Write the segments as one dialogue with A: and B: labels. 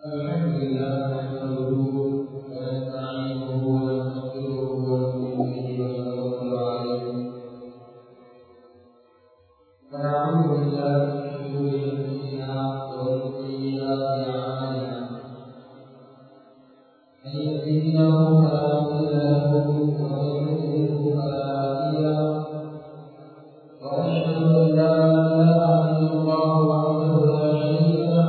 A: الحمد لله نحمده ونستعينه ونستغفره ونؤمن به ونتوكل عليه ونعوذ بالله من شرور انفسنا ومن سيئات اعمالنا من يهده الله فلا مضل له ومن يضلله فلا هادي له واشهد ان لا اله الا الله وحده لا شريك له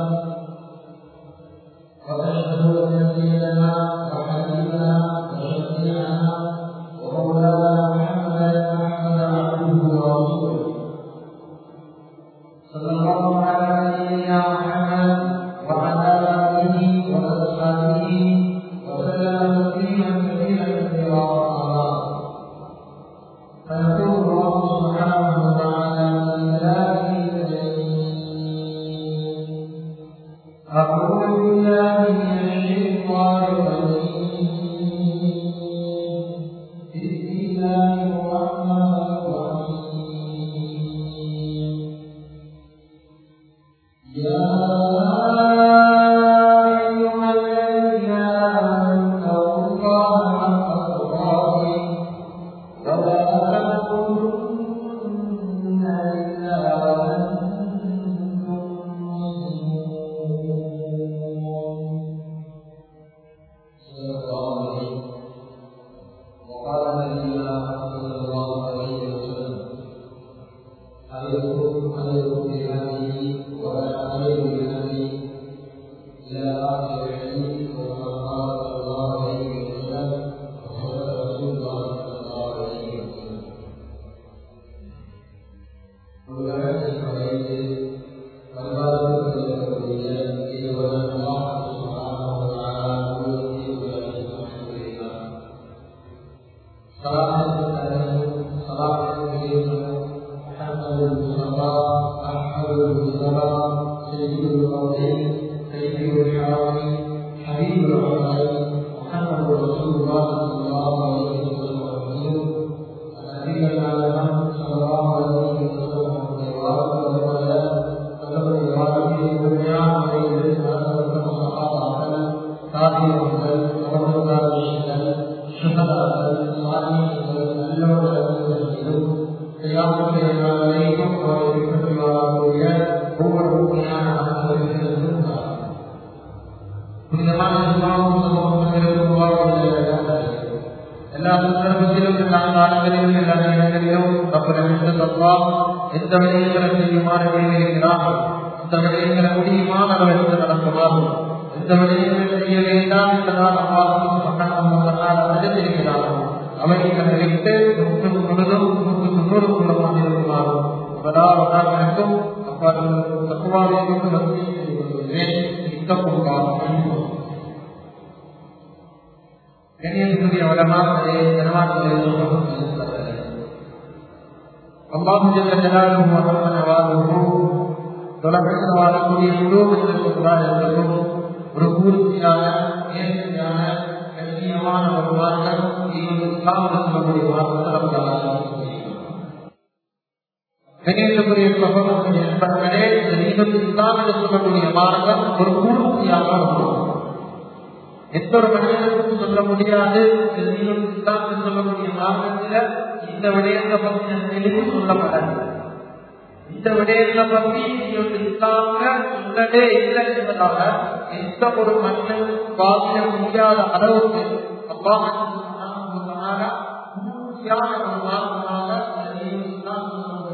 A: واشهد ان سيدنا وحبيبنا وشفيعنا ومولانا محمدا محمد عبده ورسوله صلى الله على نبينا محمد وعلى اله واصحابه وسلم تسليما كثيرا كثيرا فيقول الله سبحانه وتعالى في كلامه الكريم أعوذ بالله من الشيطان الرجيم بسم الله الرحمن الرحيم يا أيها الذين آمنوا اتقوا الله حق تقاته ولا تموتن إلا وأنتم مسلمون صدق الله العظيم وقال نبينا صلى الله عليه وسلم عليكم عليكم بهذه ولا عليكم بهذه إلى آخر الحديث وما قال صلى الله عليه وسلم وصدق رسول الله صلى الله عليه وسلم உலகத்தில் படைத்து வரலாறு சொல்லக்கூடிய இதுவரை அல்லாஹ் சுப்ஹானஹு வ தஆலா உள்ளத்தை உலகில் صلاة التعليم صلاة الكريم محمد المصطفى أحمد المصطفى سيد القومين سيد الحرمين حبيب العلماء محمد رسول الله صلى الله عليه وسلم النبي العالم صلى الله عليه وسلم وبارك وسلم فلم يرى في الدنيا عليه الصلاة والسلام தாபியர்கள் சகோதரர்கள் சுகதார்கள் சாதிகள் நல்லவர்களும் செய்யாமைக்கும் வரக்கூடிய ஒவ்வொரு உண்மையான அனுபவங்களும் புனிதமான இஸ்லாம் சமூகத்திலும் எல்லா சந்தர்ப்பத்திலும் எல்லா காலங்களிலும் எல்லா நேரங்களிலும் அப்புறம் எந்த விடயங்களை செய்யுமாறு இருக்கிறார்கள் இந்த விடயங்களை முடியுமான அளவிற்கு நடக்குமாறும் இந்த விடயங்களை செய்ய வேண்டாம் என்பதால் அவ்வாறு அறிந்திருக்கிறார்கள் அவைகளை விட்டு நூற்று முழுதும் நூற்று முன்னூறுக்குள்ளமாக இருக்குமாறும் முதலாவதாகவும் அவ்வாறு தக்குவாவை கொண்டு வசதி செய்து கொள்கிறேன் இத்தப்புக்காக கண்ணியத்துக்குரிய வளமாக்களே ஜனமாக்களே அல்லாஹு ஜல்ல ஜலாலுஹு வ தஆலாஹு தொலைபேசியில் வாழக்கூடிய குடும்பத்திற்கும் ஒரு பூர்த்தியான நேர்த்தியான கண்ணியமான ஒரு மார்க்கம் இஸ்லாமில் சொல்லக்கூடிய மார்க்கம் கணியத்துக்குரிய சகோதரர்கள் என்பவர்களே இந்த நீதத்தில் இஸ்லாமில் சொல்லக்கூடிய மார்க்கம் ஒரு பூர்த்தியான ஒரு எந்த ஒரு மனிதனுக்கும் சொல்ல முடியாது இஸ்லாமில் சொல்லக்கூடிய மார்க்கத்தில் இந்த விடயத்தை பற்றின தெளிவு சொல்லப்படாது இந்த விடயத்தை பற்றி இஸ்லாம சொல்லவே இல்லை என்பதாக எந்த ஒரு மனிதன் வாசிய முடியாத அளவுக்கு அல்லாஹ் பூர்த்தியான ஒரு மார்க்கமாக இஸ்லாம்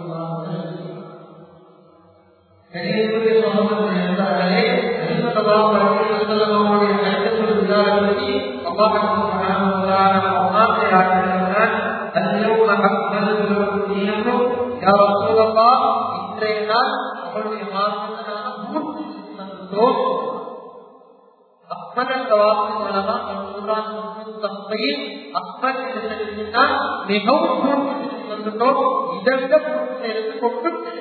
A: கணியத்துக்குரிய சகோதரர்கள் என்பவர்களே செல்லமுடைய கருத்து விசாரணைக்கு اليوم أكملت لكم دينكم يا رسول الله இன்றைய நாள் அவருடைய மார்க்கத்தினால பூர்த்தி தந்தோம் அப்பனன் வாக்கு மூலமா சொல்றான் தந்தையில் அப்பன் இருந்தால் மிகவும் பூர்த்தி தந்துட்டோம் இதை விட பூர்த்தி எடுத்துக்கொண்டு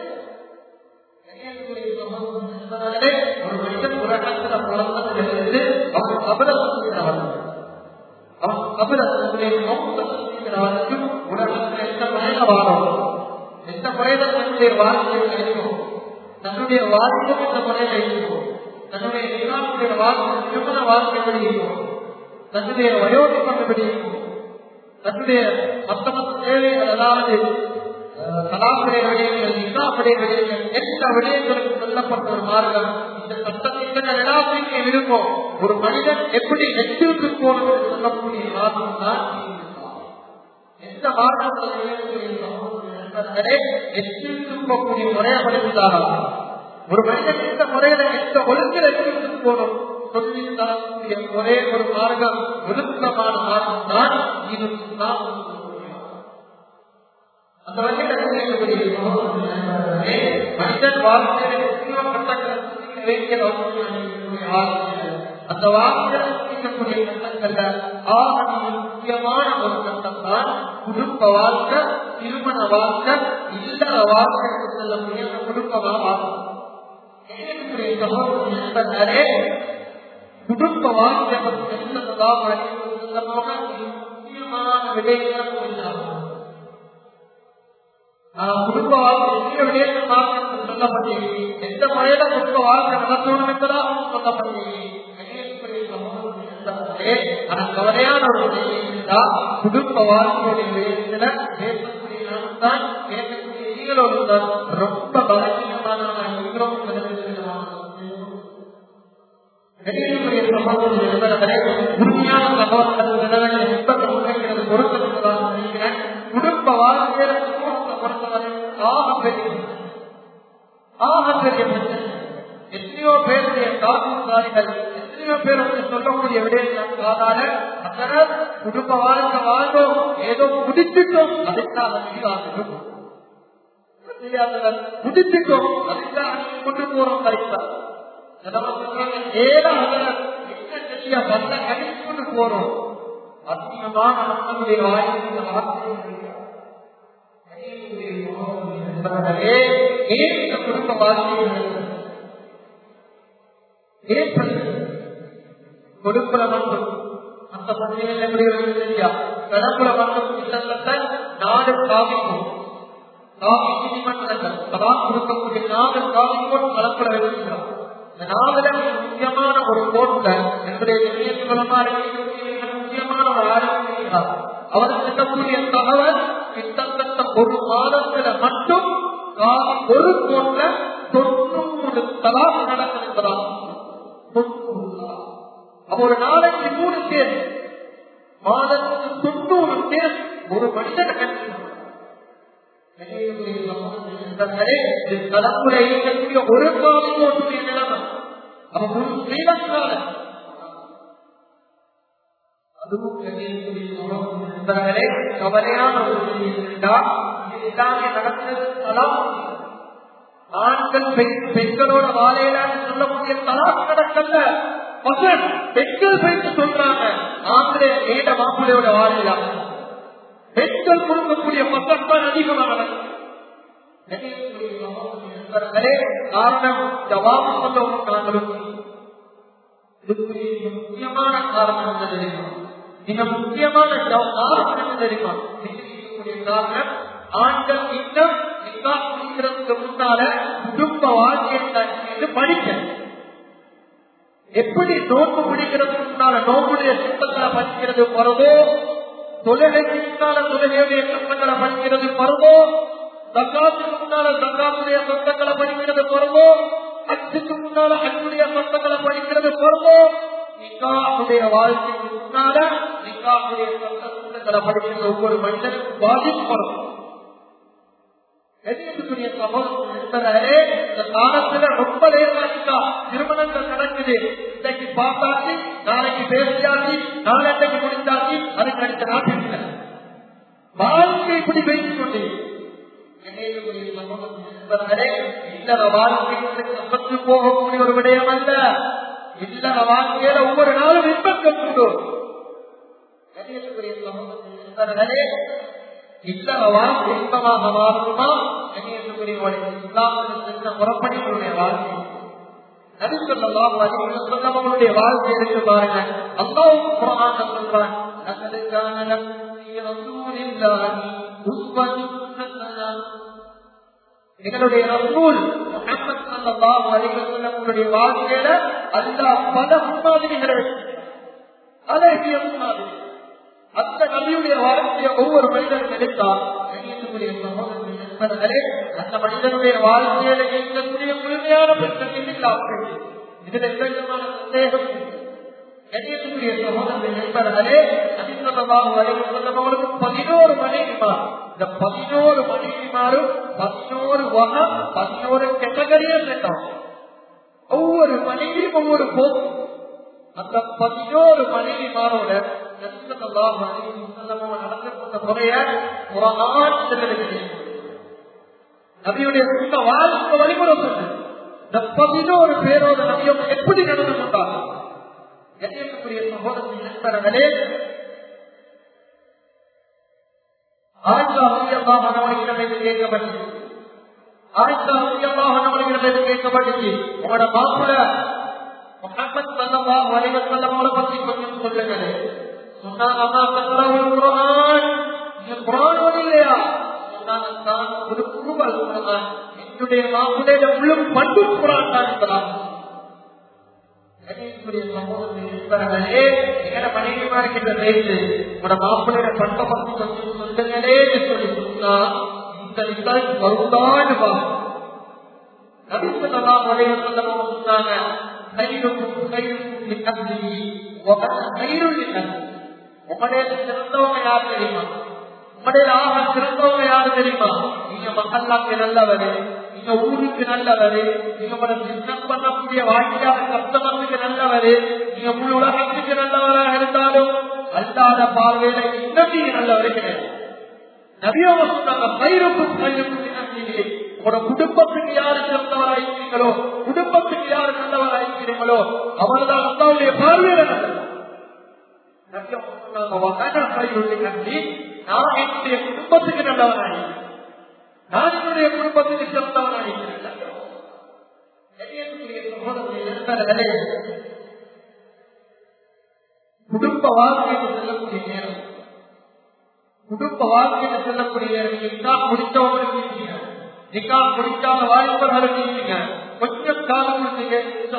A: ஒரு மனிதன் உலகத்துல பிறந்ததிலிருந்து அவன் கபலத்துகிறவன் அவன் கபலத்துகிறவனுக்கும் உலகத்தில் எந்த முறையில வாழும் எந்த முறையில தன்னுடைய வாழ்க்கையை கிடைக்கும் தன்னுடைய வாழ்க்கை எந்த முறையில இருக்கும் தன்னுடைய இஸ்லாமுடைய வாழ்க்கை திருமண வாழ்க்கை எப்படி இருக்கும் தன்னுடைய வயோதிகம் எப்படி இருக்கும் தன்னுடைய மத்த மத்த தேவைகள் அதாவது கலாப்புடைய விடயங்கள் இஸ்லாமுடைய விடயங்கள் எந்த விடயங்களுக்கு சொல்லப்பட்ட ஒரு மார்க்கம் இந்த சட்டத்தின் எல்லாத்தையும் இருக்கும் ஒரு மனிதன் எப்படி நெற்றிற்கு போகணும் என்று சொல்லக்கூடிய மார்க்கம் தான் எந்த மார்க்கத்தை நெற்றிற்கு போகக்கூடிய முறையை படித்தாரா ஒரு மனிதன் எந்த முறையில எந்த ஒழுங்கில் நெற்றிற்கு போகணும் சொல்லித்தரக்கூடிய ஒரே ஒரு மார்க்கம் ஒழுக்கமான மார்க்கம் தான் இது அந்த வகையில் மனிதன் வாழ்க்கையில் அந்த வாழ்க்கையில் கட்டங்கள்ல ஆக முக்கியமான ஒரு கட்டம் தான் குடும்ப வாழ்க்கை திருமண வாழ்க்கை இல்லற வாழ்க்கை என்று சொல்லக்கூடிய குடும்பமா வாழ்க்கை குடும்ப வாழ்க்கை முக்கியமான விடயங்கள் குடும்ப வாழ்க்கை விடயங்கள் பார்க்க சொல்லப்பட்டீங்க எந்த முறையில குடும்ப வாழ்க்கை நடத்தணும் என்பதாக சொல்லப்பட்டீங்க கவலையான ஒரு விஷயம் குடும்ப வாழ்க்கையுடைய விஷயத்துல பேசக்கூடிய தான் பேசக்கூடிய நீங்களோடு தான் ரொம்ப பலவீனமான நீங்களும் உண்மையான சகோதரர்கள் பொருத்தப்பட்டதாக நினைக்கிறேன் குடும்ப வாழ்க்கையில பொறுத்தவரை ஆக பெரிய ஆக பெரிய பிரச்சனை எத்தனையோ பேருடைய காவல்காரிகள் எத்தனையோ பேர் வந்து சொல்லக்கூடிய விடயங்கள் காதால அதனால் குடும்ப வாழ்க்கை வாழ்ந்தோம் ஏதோ குடிச்சிட்டோம் அதுக்காக நீராகட்டும் குடிச்சிட்டோம் அதுக்காக கொண்டு போறோம் கரெக்டா ஏதோ என்ன வந்த கடிச்சு போறோம் அதிகமான மக்களுடைய வாய்ப்பு வார்த்தை ஏன் குடும்ப வாழ்க்கை கொடுப்புல மட்டும் அந்த பகுதியில் எப்படி இல்லையா கடப்புல மட்டும் இல்லத்தை நாடு காவிக்கும் காவி நீதிமன்றங்கள் சலாம் கொடுக்கக்கூடிய நாடு காவிக்கும் கலப்புல இருக்கிறோம் இந்த நாடுல முக்கியமான ஒரு கோட்ல என்னுடைய நிலையத்துலமா முக்கியமான ஒரு ஆரோக்கியம் அவர் சொல்லக்கூடிய தகவல் கிட்டத்தட்ட ஒரு மாதத்துல மட்டும் ஒரு கோட்ல தொண்ணூறு தலாக் நடந்திருக்கிறார் ஒரு நாளைக்கு மூணு பேர் மாதத்துக்கு தொண்ணூறு பேர் ஒரு மனிதன் தலைமுறை இருக்கக்கூடிய ஒரு காலத்தோடைய நிலைமை அவன் ஸ்ரீலங்கால அதுவும் கவலையான ஒரு நடக்கிறது ஆண்கள் பெண்களோட வாழையிலான்னு சொல்லக்கூடிய தலாக் நடக்கல மகன் பெண்கள் பெண்ணு சொல்றாங்க ஆங்கிலேய நேட மாப்பிள்ளையோட வாழையிலா பெண்கள் கொடுக்கக்கூடிய மக்கள் தான் அதிகமாக காரணம் ஜவாபு சொல்லவும் நாங்களும் முக்கியமான காரணம் என்ன தெரியுமா மிக முக்கியமான காரணம் என்ன தெரியுமா காரணம் ஆண்கள் இன்னும் முடிக்கிறதுக்கு முன்னால குடும்ப வாழ்க்கையை படிக்க எப்படி நோன்பு முடிக்கிறதுக்கு முன்னால நோம்புடைய சட்டங்களை படிக்கிறது வருதோ தொழுகைக்கு முன்னால தொழுகையுடைய சட்டங்களை படிக்கிறது வருதோ தக்காத்துக்கு முன்னால தக்காத்துடைய சட்டங்களை படிக்கிறது வருதோ அச்சுக்கு முன்னால அச்சுடைய சட்டங்களை படிக்கிறது வருதோ நிக்காவுடைய வாழ்க்கைக்கு முன்னால நிக்காவுடைய சட்டங்களை படிக்கிற ஒவ்வொரு மனிதனுக்கும் பாதிக்கப்படும் கண்ணியத்துக்குரிய சகோதரன் என்பதாலே இந்த காலத்துல ரொம்ப லேசாக்கா திருமணங்கள் நடக்குது இன்னைக்கு பார்த்தாச்சு நாளைக்கு பேசியாச்சு நாளைக்கு முடிந்தாச்சு அதுக்கு அடுத்த நாட்டில் வாழ்க்கை இப்படி பேசிக் கொண்டு இல்லற வாழ்க்கைக்கு கப்பத்து போகக்கூடிய ஒரு விடயம் அல்ல இல்லற வாழ்க்கையில ஒவ்வொரு நாளும் இன்பக்கம் உண்டு கண்ணியத்துக்குரிய சகோதரன் இல்லற வாழ்க்கை இன்பமாக மாறுமா புறப்படிகளுடைய வாழ்க்கை நபிசல்லாம் அவங்களுடைய வாழ்க்கை இருக்கு பாருங்க அல்லாவும் குரான் சொல்றான் எங்களுடைய ரசூல் முகமது சல்லல்லாஹு அலைஹி வஸல்லம் உங்களுடைய வாழ்க்கையில அல்லாஹ் பல முன்மாதிரிகளை அழகிய முன்மாதிரி அந்த நபியுடைய வாழ்க்கையை ஒவ்வொரு மனிதனும் எடுத்தால் கண்ணியத்துக்குரிய சகோதரர்கள் நண்பர்களே, அந்த மனிதனுடைய வாழ்க்கையில இருக்கக்கூடிய முழுமையான பிரச்சனை இல்லாமல் இதுல எந்த விதமான சந்தேகம் இல்லை. கண்ணியத்துக்குரிய சகோதரர்கள் நண்பர்களே அதிசலமாக வரைவர்களுக்கு பதினோரு மனைவிமார் இந்த பதினோரு மனைவிமாரும் பதினோரு வகம் பதினோரு கேட்டகரியா கேட்டோம் ஒவ்வொரு மனைவியும் ஒவ்வொரு போக்கு அந்த பதினோரு மனைவிமாரோட நடத்தப்பட்ட முறைய நபியுடைய சொந்த வாழ்க்கை வழிமுறை சொன்னது. இந்த பதினோரு பேரோட நபியம் எப்படி நடந்து கொண்டாங்க கண்ணியத்துக்குரிய சகோதரத்தின் நண்பர்களே ஆயிஷா ரலியல்லாஹு அன்ஹாவிடம் கேட்கப்பட்டது ஆயிஷா ரலியல்லாஹு அன்ஹாவிடம் கேட்கப்பட்டது உங்களோட மாப்பிள்ள முஹம்மத் ஸல்லல்லாஹு அலைஹி வஸல்லம் அவரை பத்தி கொஞ்சம் சொல்லுங்களே சொன்னாங்க அம்மா கத்தரவுல் குர்ஆன் நீங்க குர்ஆன் ஓதலையா சொன்னாங்க தான் ஒரு குருவல் குர்ஆன் என்னுடைய மாப்பிள்ளையில உள்ள பண்டு குர்ஆன் தான் என்பதாக கணேசுடைய சமூகத்தில் இருப்பவர்களே எங்கட மனைவிமார்கிட்ட பேசு உங்களோட மாப்பிள்ளைய பண்பை பத்தி கொஞ்சம் சொல்லுங்களே சொல்லி சொன்னா இந்த ரிசல்ட் வருதான்னு பாருங்க நபிசல்லாம் வரைய சொல்லவும் சொன்னாங்க கைருக்கும் கைருக்கும் லிக்கல்வி ஒகன கைருள் உங்களுடைய சிறந்தவங்க யார் தெரியுமா உங்களுடைய ஆக சிறந்தவங்க யாரு தெரியுமா நீங்க மகல்லாக்கு நல்லவரு நீங்க ஊருக்கு நல்லவரு நீங்க உங்களோட பிசினஸ் பண்ணக்கூடிய வாழ்க்கையாக கஸ்டமருக்கு நல்லவரு நீங்க முழு உலகத்துக்கு நல்லவராக இருந்தாலும் அல்லாத பார்வையில இன்னும் நீங்க நல்லவரு கிடையாது நபியோக சொன்னாங்க பயிருக்கும் பயிருக்கும் நம்பிக்கை உங்களோட குடும்பத்துக்கு யாரு சிறந்தவராயிருக்கிறீங்களோ குடும்பத்துக்கு யாரு நல்லவராயிருக்கிறீங்களோ அவர்தான் அல்லாவுடைய பார்வையில நல்லவர் நபியோக சொன்னாங்க "வகன கைருள்ளி நம்பி நான் என்னுடைய குடும்பத்துக்கு நல்லவராயிருக்கிறேன் நான் என்னுடைய குடும்பத்துக்கு சிறந்தவராயிருக்கிறேன் கண்ணியத்துக்குரிய சகோதரர்களே, நண்பர்களே, குடும்ப வாழ்க்கைக்கு செல்லக்கூடிய நேரம் குடும்ப வாழ்க்கையில செல்லக்கூடிய நிக்கா முடித்தவங்களுக்கு இருக்கீங்க நிக்கா முடிக்காத வாய்ப்பவர்களுக்கு இருக்கீங்க கொஞ்சம் காலம் கொடுத்தீங்க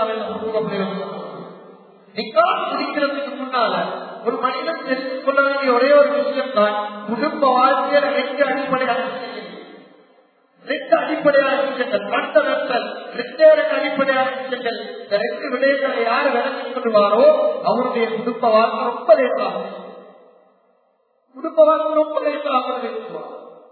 A: நிக்கா முடிக்கிறதுக்கு முன்னால ஒரு மனிதன் தெரிந்து கொள்ள வேண்டிய ஒரே ஒரு விஷயம் தான் குடும்ப வாழ்க்கையில ரெண்டு அடிப்படையான விஷயங்கள். ரெண்டு அடிப்படையான விஷயங்கள் மற்ற வெப்பல் ரெண்டே ரெண்டு அடிப்படையான விஷயங்கள் இந்த ரெண்டு விடயங்களை யார் விளக்கிக் கொள்வாரோ அவருடைய குடும்ப வாழ்க்கை ரொம்ப லேசாகும் குடும்ப வாழ்க்கை ரொம்ப லேசாக பேசுவார்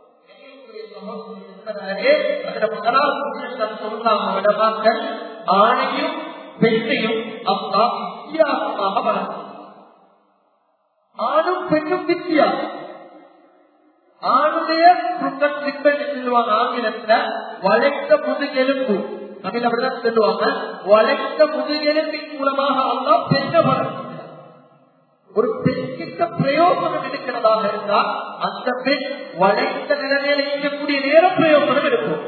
A: ஆணையும் பெண்ணையும் அப்பா வித்தியாசமாக வளர்க்கும் ஆணும் பெண்ணும் வித்தியாசம் ஆணுடைய குருக்கன் சிக்கன் சொல்லுவாங்க ஆங்கிலத்துல வளைத்த முதுகெலும்பு தமிழ் அப்படிதான் சொல்லுவாங்க வளைத்த முதுகெலும்பின் மூலமாக அல்லா பெண்ண வளர்க்கும் ஒரு பெண்கிட்ட பிரயோஜனம் எடுக்கிறதாக இருந்தால் அந்த பெண் வளைந்த நிலைமையில இருக்கக்கூடிய நேரம் பிரயோஜனம் எடுக்கும்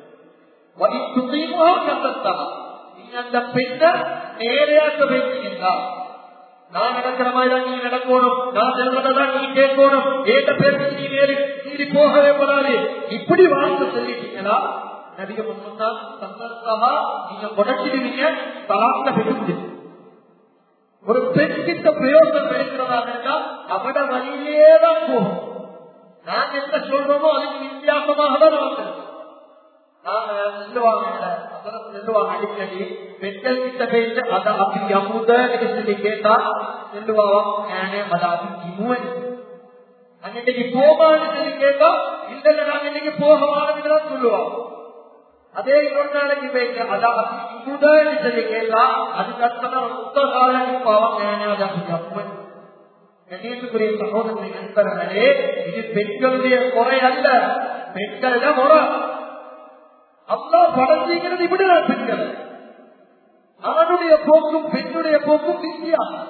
A: நீங்க அந்த பெண்ணை நேரையாக்க வைத்தீங்கன்னா நான் நடக்கிற மாதிரி தான் நீங்க நடக்கணும் நான் செல்வதான் நீ கேட்கணும் ஏட்ட பேருக்கு நீ வேறு மீறி போகவே கூடாது இப்படி வாழ்க்கை சொல்லிட்டீங்களா நடிக சொன்னா சந்தர்ப்பமா நீங்க உடச்சிடுவீங்க தலாத்த பெற்று ஒரு பெண் கிட்ட பிரயோஜனம் எடுக்கிறதாக இருந்தால் அவட வழியிலே தான் போகும் நான் என்ன சொல்றோமோ அதுக்கு வித்தியாசமாக தான் நமக்கு நாங்க சொல்லுவாங்க சொல்லுவாங்க அடிக்கடி பெண்கள் கிட்ட பேச அத அப்படி அமுதன்னு சொல்லி கேட்டா சொல்லுவாங்க ஏனே அத அப்படி இமுவன் நாங்க இன்னைக்கு போமான்னு சொல்லி கேட்டா இல்ல இல்ல நாங்க இன்னைக்கு போகமானதுன்னு தான் சொல்லுவோம் அதே ஒரு நாளைக்கு பேச அதாவது இமுதன்னு சொல்லி கேட்டா அதுக்கு அர்த்தம் சுத்த காலம் பாவம் ஏனே அது அப்படி அமுவன் கணேசுக்குரிய சகோதரனை நண்பர்களே இது பெண்களுடைய குறை அல்ல பெண்கள் தான் முறை அல்லா படைச்சிங்கிறது இப்படிதான் பெண்கள் அவனுடைய போக்கும் பெண்ணுடைய போக்கும் வித்தியாசம்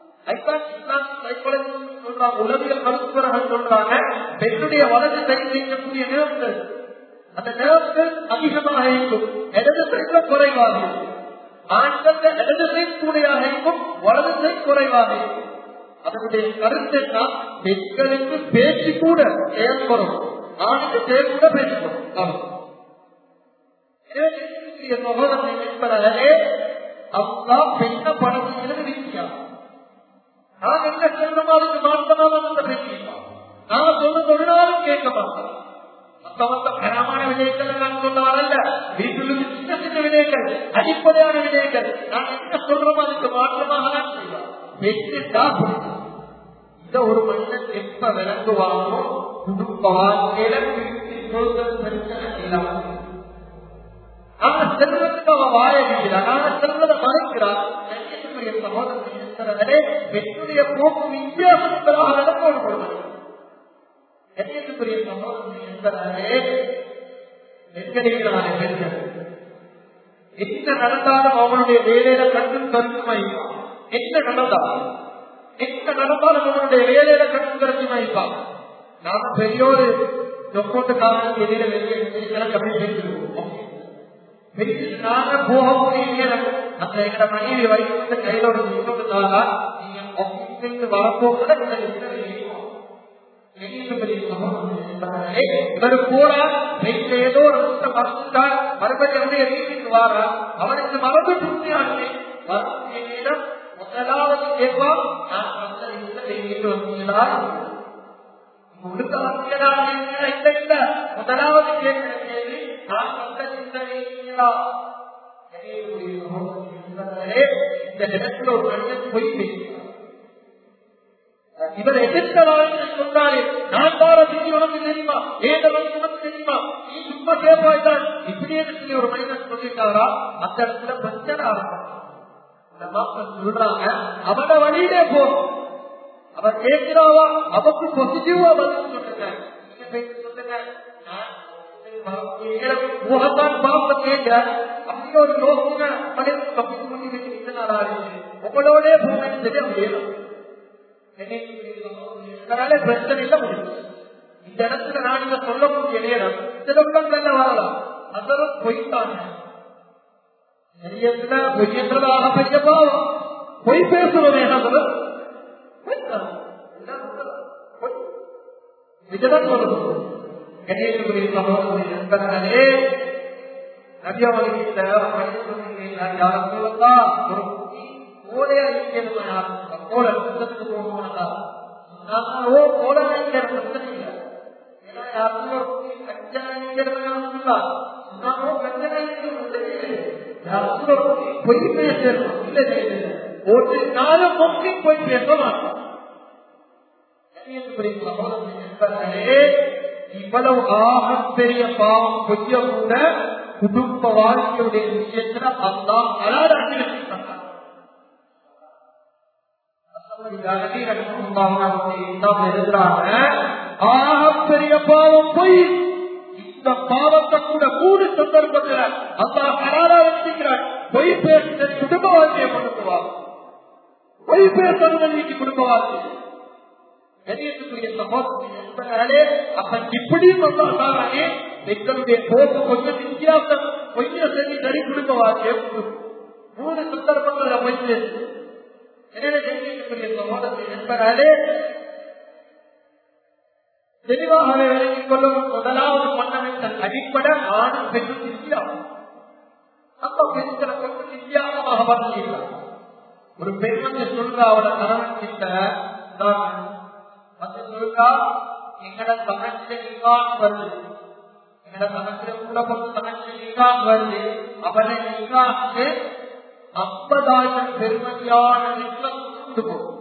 A: உலகில் மருத்துவர்கள் சொல்றாங்க பெண்ணுடைய வலது கை செய்யக்கூடிய நிறங்கள் அந்த நிறங்கள் அதிகமாக இருக்கும் இடது சைட்ல குறைவாக இருக்கும் ஆண்கள் இடது சைட் கூடையாக இருக்கும் வலது சைட் குறைவாக இருக்கும் அதனுடைய கருத்து என்ன பெண்களுக்கு பேச்சு கூட செயல்படும் ஆணுக்கு செயல் கூட பேசுவோம் கண்ணியத்துக்குரிய சகோதரனை என்பதாலே அப்பா பெண்ண படத்துகிறது வித்தியாசம் நான் என்ன சொல்றோமோ அதுக்கு மாற்றமாக அந்த பேசியிருப்பான் நான் சொன்ன தொழிலாலும் கேட்க மாட்டேன் மத்த மத்த கனமான விடயங்களை நான் சொல்ல வரல வீட்டில் சின்ன சின்ன விடயங்கள் அடிப்படையான விடயங்கள் நான் என்ன சொல்றோமோ அதுக்கு மாற்றமாக தான் செய்வேன் வெற்றிட்டா பிடிக்கும் இத ஒரு மனிதன் எப்ப விளங்குவானோ குடும்ப வாழ்க்கையில பிரித்து சொல்றது பிரச்சனை இல்லாம ஆனா செல்வத்துக்கு அவன் வாய வைக்கிறான் ஆனா செல்வதை மறைக்கிறான் கண்ணியத்துக்குரிய சகோதரன் இருக்கிறவரே வெற்றுடைய போக்கு வித்தியாசம் என்பதாக நடந்து கொள்வது கண்ணியத்துக்குரிய சகோதரன் என்பதாலே நெருக்கடிகளான பெண்கள் என்ன நடந்தாலும் அவனுடைய வேலையில கண்ணும் கருத்துமாயிருப்பான் என்ன நடந்தாலும் என்ன நடந்தாலும் அவனுடைய வேலையில கண்ணும் கருத்துமாயிருப்பான் நாம பெரியோரு தொக்கோட்டு காரணம் எதிர வெளியே கம்மி பேசிடுவோம் நாங்க போகக்கூடிய நேரம் அந்த எங்க மனைவி வயசு கையில ஒரு சொல்றதால நீங்க ஆபீஸ்க்கு வரப்போகிற இவர் போற வீட்டுல ஏதோ ஒரு புத்தகம் மறந்துட்டார் மறுபடியும் அவருடைய வீட்டுக்கு வாரா அவனுக்கு மறந்து புத்தியாச்சு நேரம் முதலாவது கேட்பான் நான் வந்த வீட்டுல வந்தீங்களா முழுக்க வந்தீங்களா இல்ல இல்ல முதலாவது கேட்கிற கேள்வி நான் வந்த சிந்தனைங்களா இந்த இடத்துல ஒரு மனிதன் பொய் பேசுகிறார் இவர் எதிர்த்தவாறு சொன்னாரு நான் தார செஞ்சு உனக்கு தெரியுமா ஏதவன் உனக்கு தெரியுமா நீ சும்மா கேட்பாய்தான் இப்படியே சொல்லி ஒரு மனிதன் சொல்லிட்டாரா அந்த இடத்துல பிரச்சனை ஆரம்பிச்சான் அந்த மக்கள் சொல்றாங்க அவன வழியிலே போ அவன் கேட்கிறாவா அவக்கு பாசிட்டிவா பதில் சொல்லுங்க நீங்க பேசி சொல்லுங்க முகத்தான் பார்க்க கேட்க அப்படி ஒரு யோசனை மனிதன் தப்பிச்சு பண்ணி வச்சு நாளாரு உங்களோட போனது தெரிய முடியலாம் அதனால பிரச்சனை இல்ல முடியும் இந்த இடத்துல நான் இங்க சொல்லக்கூடிய நேரம் சில உள்ளங்கள்ல வரலாம் அதரும் பொய்த்தாங்க பெரியத்துல பெரியதாக பெரிய பாவம் பொய் பேசுறோமே அதவர் இதுதான் சொல்லணும் கணேசகுரிய சகோதரி நண்பர்களே நபியவர்கிட்ட யாரும் சொல்லலாம் ஒரு கோலையா இருக்கிறது கோல புத்தத்துக்கு போகணும்னா ஓ கோல நினைக்கிற பிரச்சனை இல்லை ஏன்னா யாரும் கஞ்சனை நினைக்கிறதுனா பொய் பேசணும் ஒரு நாளும் பொங்கி பொய் பேச மாட்டோம் இவ்வளவு ஆக பெரிய பாவம் கொஞ்சம் கூட குடும்ப வாழ்க்கையுடைய விஷயத்துல அல்லா அலாடாக்கி வச்சிருக்காங்க பெரிய பாவம் பொய் இந்த பாவத்தை கூட கூடு சந்தர்ப்பத்தில் அல்லா கராரா வச்சிருக்கிறார் பொய் பேசுறது குடும்ப வாழ்க்கையை கொடுக்குவார் பொய் பேசுறது நீக்கி குடும்ப வாழ்க்கை கணியத்துக்குரிய சகோதரே அப்ப இப்படி சொன்னாலே எங்களுடைய போக்கு கொஞ்சம் வித்தியாசம் கொஞ்சம் சரி சரி குடும்ப வாழ்க்கையை மூணு சந்தர்ப்பங்கள்ல போயிட்டு கணியத்துக்குரிய சகோதரத்தை என்பதாலே தெளிவாகவே விளங்கிக் கொள்ளும் முதலாவது மன்னமின் அடிப்படை ஆணும் பெண்ணும் வித்தியாசம் அந்த பெண்களை கொஞ்சம் வித்தியாசமாக பார்த்துக்கலாம் ஒரு பெண் வந்து சொல்றா அவட கணவன் கிட்ட வந்து சொல்றா எங்கட தனக்கு நீங்கான் வருது எங்கட தனக்கு கூட கொஞ்சம் தனக்கு நீங்கான் வருது அவனை நீங்காக்கு ஐம்பதாயிரம் பெருமதியான கொண்டு போகும்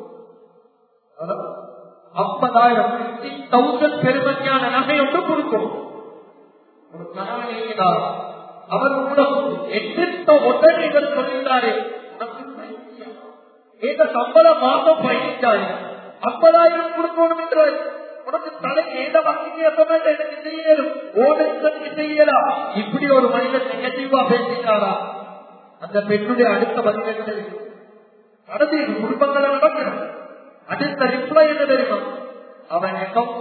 A: ஐம்பதாயிரம் பிப்டி தௌசண்ட் பெருமதியான நகை ஒன்று கொடுக்கும் ஒரு கணவன் இருக்கிறார் அவர் கூட எதிர்த்த உடனே இவர் சொல்லிட்டாரு இந்த சம்பள மாதம் பதினஞ்சாயிரம் ஐம்பதாயிரம் கொடுக்கணும் என்று உனக்கு தலை ஏத வங்கிக்கு எனக்கு செய்யலும் ஓடுக்கு செய்யலாம் இப்படி ஒரு மனிதன் நெகட்டிவா பேசிட்டாரா அந்த பெண்ணுடைய அடுத்த பதினெட்டு நடந்து குடும்பங்களை நடக்கிறது அடுத்த ரிப்ளை என்ன தெரியுமா அவன்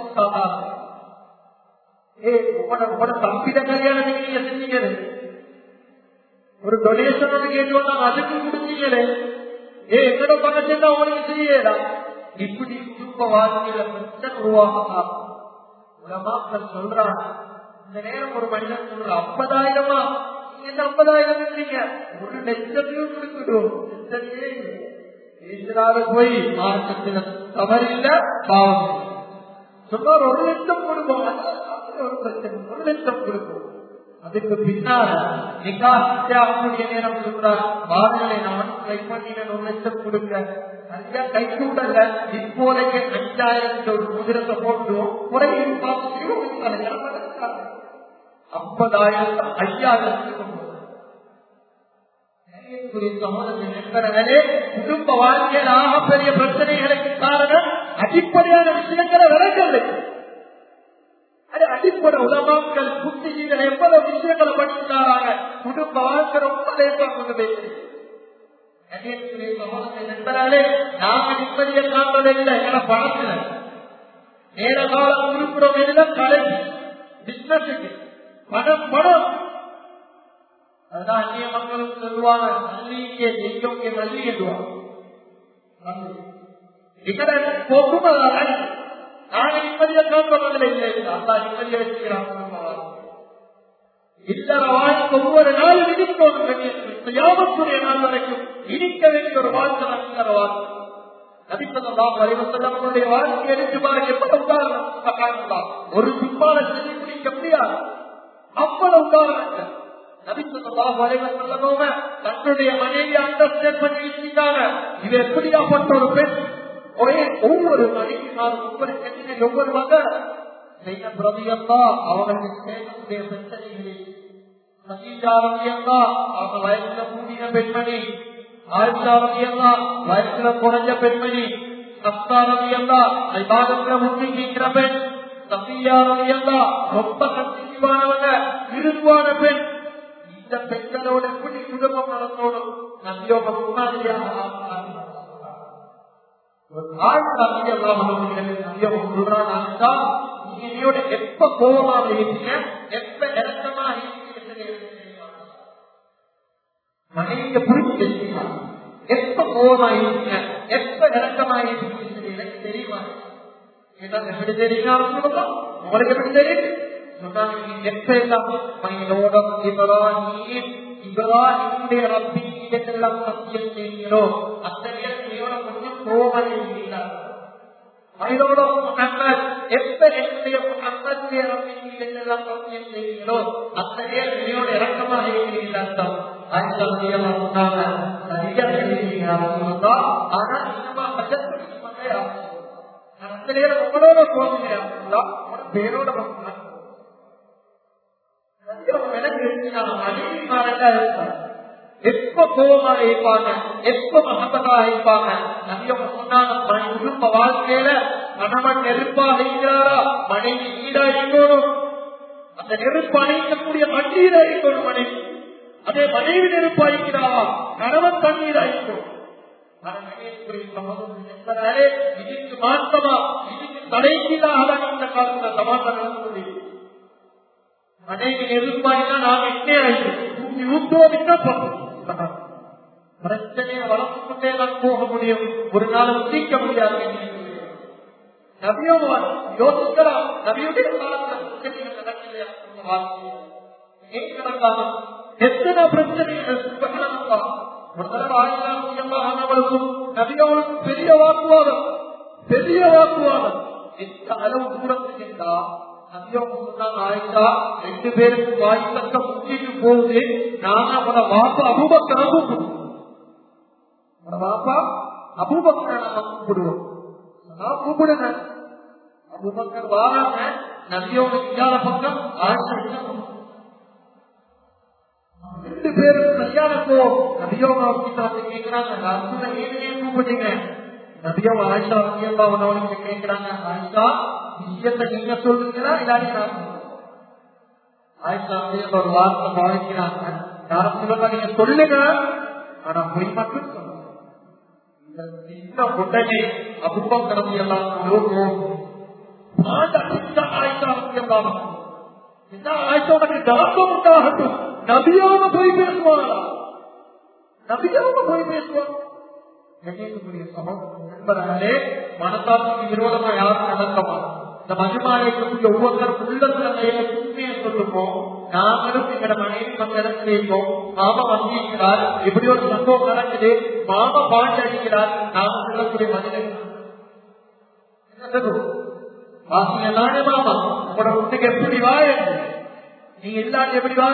A: ஏ உங்களோட தம்பிட கல்யாணம் நீங்க செஞ்சீங்க ஒரு டொனேஷன் வந்து கேட்டு அதுக்கு கொடுத்தீங்களே ஏ எங்கட பணத்தை அவனுக்கு செய்யலாம் இப்படி குடும்ப வாழ்க்கையில பிரச்சனை உருவாகலாம் உலமாக்கள் சொல்றாங்க இந்த நேரம் ஒரு மனிதன் சொல்ற ஐம்பதாயிரமா என்ன ஐம்பதாயிரம் இருக்கீங்க ஒரு லட்சத்தையும் கொடுத்துடும் சரியே இல்லை. பேசுறாரு போய் மார்க்கத்துல தவறில்ல பாவம் இல்லை. சுமார் ஒரு லட்சம் கொடுப்போம் அது ஒரு பிரச்சனை ஒரு லட்சம் கொடுப்போம் அதுக்கு பின்னால நிகாசிய நேரம் சொல்றார் வாதங்களை நான் ட்ரை பண்ணினேன் ஒரு லட்சம் கொடுக்க சரியா கை கூடல இப்போதைக்கு அஞ்சாயிரத்து ஒரு குதிரத்தை போட்டு குறையும் ஐம்பதாயிரத்து ஐயாயிரத்துக்கு கொண்டு நண்பர்களே குடும்ப வாழ்க்கையில் ஆகப்பெரிய பிரச்சனைகளுக்கு காரணம் அடிப்படையான விஷயங்களை விளக்கவில்லை அது அடிப்படை உலமாக்கள் புத்திஜீகள் எவ்வளவு விஷயங்களை படிச்சுட்டாங்க குடும்ப வாழ்க்கை ரொம்ப லேசா கொண்டு போயிருக்கு நண்பர்களே நாங்க நிம்மதியை காண்பதில்லை என பணத்துல நேர காலம் உருப்புறம் இல்லை கலை பிசினஸுக்கு பணம் பணம் அதுதான் அந்நிய மக்களும் சொல்லுவாங்க நல்லிங்கே தெய்வம் நல்லி என்றுவாங்க ఇక్కడ పోకుండా நான் நிம்மதியை காண்பதில்லை இல்லை அல்லா நிம்மதியை வச்சுக்கிறான் இல்லற வாழ்க்கை ஒவ்வொரு நாளும் இடிக்கணும் யாமத்துடைய நாள் வரைக்கும் இடிக்க வேண்டிய ஒரு வாழ்க்கை இல்லற வாழ்க்கை நபிசல்லாம் வரைவசல்லவனுடைய வாழ்க்கை எடுத்து பாருங்க எவ்வளவு உதாரணம் ஒரு சும்மால செஞ்சு முடிக்க முடியாது அவ்வளவு உதாரணங்கள் நபிசல்லாம் வரைவசல்லவங்க தன்னுடைய மனைவி அண்டர்ஸ்டாண்ட் பண்ணி வச்சுட்டாங்க இது எப்படியாப்பட்ட ஒரு பெண் ஒரே ஒவ்வொரு மனைவினாலும் ஒவ்வொரு கட்சிகள் ஒவ்வொரு மகன் செய்ய பிரதியம்மா அவர்களுக்கு சேகக்கூடிய பிரச்சனைகளில் சங்கீதாரதியம்மா அவங்க வயசுல கூடிய பெண்மணி ஆயுஷாரதியம்மா வயசுல குறைஞ்ச பெண்மணி சப்தாரதியம்மா ஐபாகத்துல முன்னிக்கிற பெண் சபியாரதியம்மா ரொம்ப சக்திவானவங்க விருதுவான பெண் இந்த பெண்களோட எப்படி குடும்பம் நடத்தோடும் நம்பியோக முன்னாடியாக எப்ப கோபமாக இருக்கீங்க எப்ப இறக்கமாக மனைவிய புரிஞ்சு தெரியுமா எப்ப கோபமாக இருக்கீங்க எப்ப இறக்கமாக இருக்கீங்க எனக்கு தெரியுமா எப்படி தெரியுமா உங்களுக்கு எப்படி தெரியும் எப்ப எல்லாம் மயிலோடம் இவராணி இவராணியுடைய ரப்பி இதெல்லாம் சத்தியம் செய்கிறோ அத்தகைய கொஞ்சம் கோபம் இருக்கிறார் மயிலோட முகம்மது எப்ப என்னுடைய முகம்மதுடைய ரப்பிக்கு என்னெல்லாம் சத்தியம் செய்கிறோ அத்தகைய என்னோட இறக்கமாக இருக்கிறீர்கள் சொன்னாங்க சரியா தெரியுங்க ஆனா இன்னமா அந்த நேரம் உங்களோட போகிறேன் பேரோட எப்ப கோபமா இருப்பாங்க எப்ப மகத்தமா இருப்பாங்க நம்பியவங்க சொன்னாங்க குடும்ப வாழ்க்கையில கணவன் நெருப்பாக இருக்கிறாரா மனைவி நீரா இருக்கணும் அந்த நெருப்பு அணைக்கக்கூடிய மண்ணீரா இருக்கணும் மனைவி அதே மனைவி நெருப்பா இருக்கிறாரா கணவன் தண்ணீரா இருக்கணும் இதுக்கு மாற்றமா இதுக்கு தலைகீழாக இந்த காலத்துல சமாதானம் மனைவி நெருப்பாயினா நான் எட்டே ஆயிடுச்சு ஊற்றுவோம் என்ன பண்ணும் பிரச்சனையை வளர்த்து கொண்டே தான் போக முடியும் ஒரு நாளும் தீர்க்க முடியாது நபியும் யோசிக்கலாம் நபியுடைய காலத்தில் நடக்கலையா ஏன் நடக்காம எத்தனை பிரச்சனைகள் ஒரு தடவை ஆயிரம் நபியவளுக்கும் பெரிய வாக்குவாதம் பெரிய வாக்குவாதம் எந்த அளவு தூரத்துக்கு இருந்தா ஆயிஷா ரெண்டு பேருக்கு வாய் தக்க முக்கிட்டு போகுது நான் அவனோட வாப்பா அபூபக்கரை கூப்பிடுவோம் வாப்பா அபூபக்கரை நம்ம கூப்பிடுவோம் நான் கூப்பிடுங்க அபூபக்கர் வாராங்க நபியோட விஞ்ஞான பக்கம் ஆயிஷா ரெண்டு பேரும் கல்யாணம் போ நபியோக வந்து கேட்கிறாங்க நான் ஏன் கூப்பிட்டீங்க நபியோ ஆயிஷா ரத்தியல்லா உணவனுக்கு கேட்கிறாங்க ஆயிஷா விஷயத்தை நீங்க சொல்லுங்களா இல்லாட்டி நான் ஆயிஷா ரத்தியல்லா ஒரு வார்த்தை பாதிக்கிறாங்க யாரும் சொல்லுங்க நீங்க சொல்லுங்க ஆனா பொய் மட்டும் சொல்லுங்க இந்த உடனே அபுப்பம் கடந்து எல்லாம் ஆயிஷா ரத்தியல்லா இந்த ஆயிஷா உனக்கு தாக்கம் உண்டாகட்டும் நபியாம போய் பேசுவாங்களா நபியாம போய் பேசுவாங்க கண்ணியத்துக்குரிய நண்பர்களே மனத்தாத்துக்கு விரோதமா யாரும் நடக்கமா இந்த மகிமாயக்கூடிய ஒவ்வொருத்தர் உள்ளத்துல உண்மையை சொல்லுவோம் நாங்களும் எங்களோட மனைவி அந்த இடத்துல இருக்கோம் மாமா வந்திருக்கிறார் இப்படி ஒரு சம்பவம் நடக்குது மாமா பாட்டு அடிக்கிறார் நாம சொல்லக்கூடிய பதிலை வாசிங்க தானே மாமா உங்களோட வீட்டுக்கு எப்படி வாழ நீங்க இல்லாட்டி எப்படி வாழ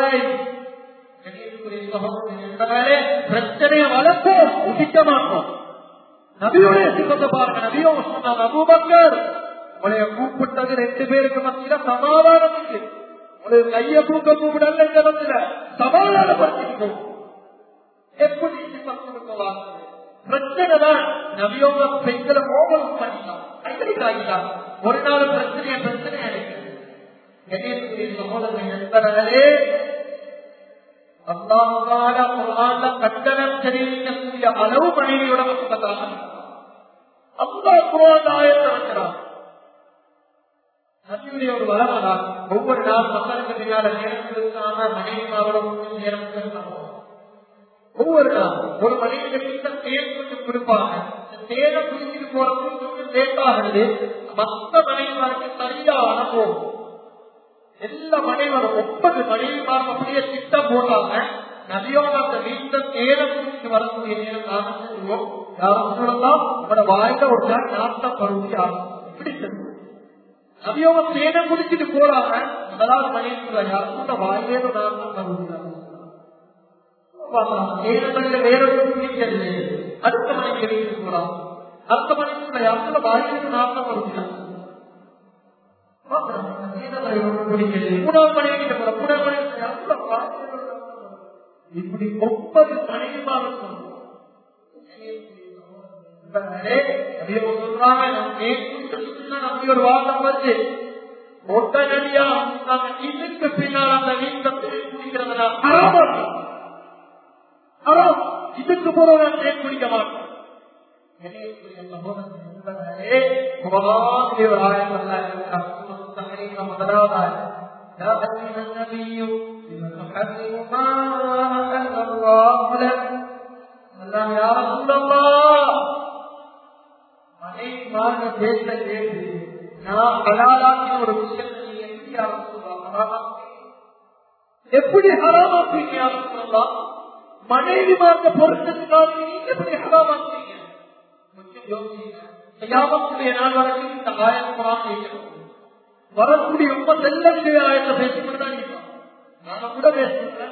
A: பிரச்சனையை வளர்ப்போம் உதிக்க மாட்டோம் நபியோடைய சிப்பத்தை பாருங்க நபியோ சொன்னாங்க அபூபக்கர் உங்களைய கூப்பிட்டது ரெண்டு பேருக்கு மத்தியில சமாதானம் இருக்கு உங்களுக்கு கைய தூக்க கூப்பிடல இந்த மத்தியில சமாதானப்படுத்திக்கும் எப்படி கொடுக்கலாம் பிரச்சனை தான் நபியோக பெண்களை மோகம் பண்ணிட்டான் கைகளாகிட்டான் ஒரு நாள் பிரச்சனைய பிரச்சனை அடைக்கிறது சகோதரன் நண்பர்களே அல்லாஹால குரான்ல கட்டணம் தெரிவிக்கக்கூடிய அளவு மனைவியோட மக்களாக அல்லா குரான் ஆயத்தை வைக்கிறார் நபியுடைய ஒரு வரவதான் ஒவ்வொரு நாள் மக்களுக்கு பின்னால நேரம் இருக்காம மனைவிமாரோட நேரம் செலுத்தணும் ஒவ்வொரு நாள் ஒரு மனைவிக்கு வீட்டை தேர் கொஞ்சம் கொடுப்பாங்க தேரை குடிச்சிட்டு போறது கொஞ்சம் லேட் ஆகுது மற்ற மனைவிமாருக்கு சரியா அனுபவம் எல்லா மனைவரும் ஒன்பது மனைவிமாரும் அப்படியே திட்டம் போடுறாங்க நபியோட அந்த வீட்டை தேரம் குடிச்சு வரக்கூடிய நேரம் நாம சொல்லுவோம் யாரும் சொல்லலாம் உங்களோட வாயில ஒரு நாள் நாட்டம் பருவம் யாரும் பிடிச்சது நபியோட தேனம் குடிச்சிட்டு போறாங்க முதலாவது மனைவி யாரும் வாயிலே ஒரு நாட்டம் பருவம் நேரங்களில் வேற பிடிக்கிறது அடுத்த மனைவி வீட்டுக்கு போறான் அடுத்த மனைவி யாரும் வாயிலே நாட்டம் பருவம் இப்படி ஒன்பது மனைவிமாக நம்பி ஒரு வாதம் வந்து உடனடியா நாங்க இதுக்கு பின்னால் அந்த வீட்டை குடிக்கிறதுனா இதுக்கு போற நான் தேன் குடிக்க மாட்டோம் ஒரு ஆயிரம் முதலாவது يا أيها النبي لم تحرم ما أحل الله لك الله يا رسول الله மனைவிமான பேச கேட்டு நான் ஹலாலாக்கின ஒரு விஷயத்தை நீங்க எப்படி அரசுலாம் எப்படி ஹராமாக்குறீங்க அரசுலாம் மனைவி மார்க்க பொருத்தத்துக்காக நீங்க எப்படி ஹராமாக்குறீங்க கொஞ்சம் யோசிங்க யாமத்துடைய நாள் வரைக்கும் இந்த ஆயிரம் வரக்கூடிய ரொம்ப செல்லக்கூடிய ஆயத்தை பேசிக்கொண்டு தான் இருப்பான் நாம கூட பேசுறேன்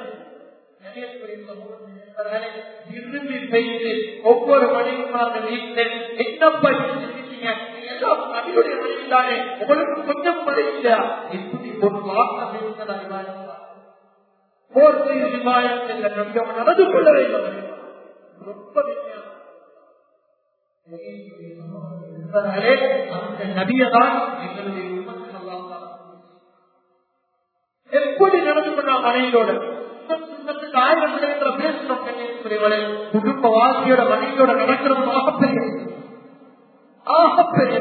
A: விரும்பி செய்து ஒவ்வொரு மனைவிமார வீட்டில் என்ன படிச்சிருக்கீங்க எல்லாம் நபியுடைய மனைவி தானே உங்களுக்கு கொஞ்சம் மனைவியா இப்படி ஒரு வார்த்தை பேசுகிறதா போர் செய்து விமாயம் என்ற நம்பி அவன் நடந்து கொள்ள வேண்டும் ரொம்ப அந்த நபியதான் எங்களுடைய எப்படி நடந்து கொண்டா மனைவியோட குடும்ப வாழ்க்கையோட மனைவியோட நடக்கிறது ஆகப்பெரிய ஆகப்பெரிய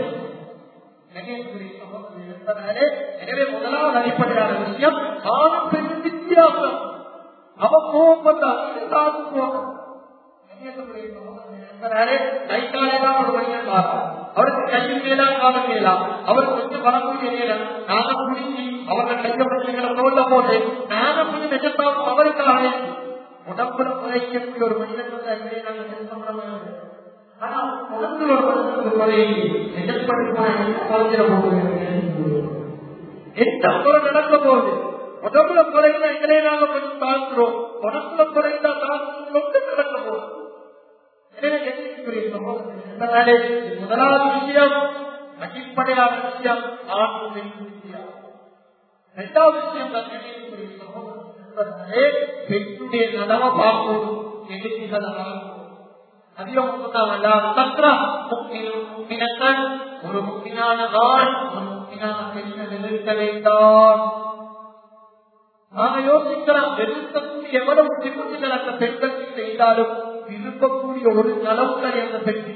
A: எனவே முதலாவது அடிப்படையான விஷயம் ஆணும் பெரும் வித்தியாசம் அவ கோபம் பண்ணாது கோபம் அவருக்கு கையில் மேலா காலம் மேலாம் அவருக்கு கொஞ்சம் வரக்கூடிய நேரம் நாங்க முடிஞ்சு அவர்கள் கையப்பட்ட தோல்ல போட்டு நாங்க கொஞ்சம் நிஜத்தாவும் அவருக்காக உடம்புல குறைக்கக்கூடிய ஒரு மனிதன் வந்து நாங்க செலுத்த ஆனா உடம்புல ஒரு மனிதனுக்கு குறை நிஜப்படுத்த எந்த குறை நடக்க போகுது உடம்புல குறைந்தா எங்களே நாங்க கொஞ்சம் தாழ்த்துறோம் உடம்புல குறைந்தா தாழ்த்து நடக்க போகுது முதலாவது விஷயம் அடிப்படையான விஷயம் ஆண் விஷயம் இரண்டாவது விஷயம் பெண்ணுடைய நலவை பார்ப்போம் எதிர்ப்புகள் அதிகம் ஒரு முக்கியமான ஆண் ஒரு முக்கியமான பெண்ணை நிறுத்த வேண்டாம் நாங்க யோசிக்கலாம் வெறுக்கக்கூடிய எவ்வளவு விபத்துகள் அந்த பெண்களுக்கு செய்தாலும் விரும்பக்கூடிய ஒரு நலவுகளை அந்த பெண்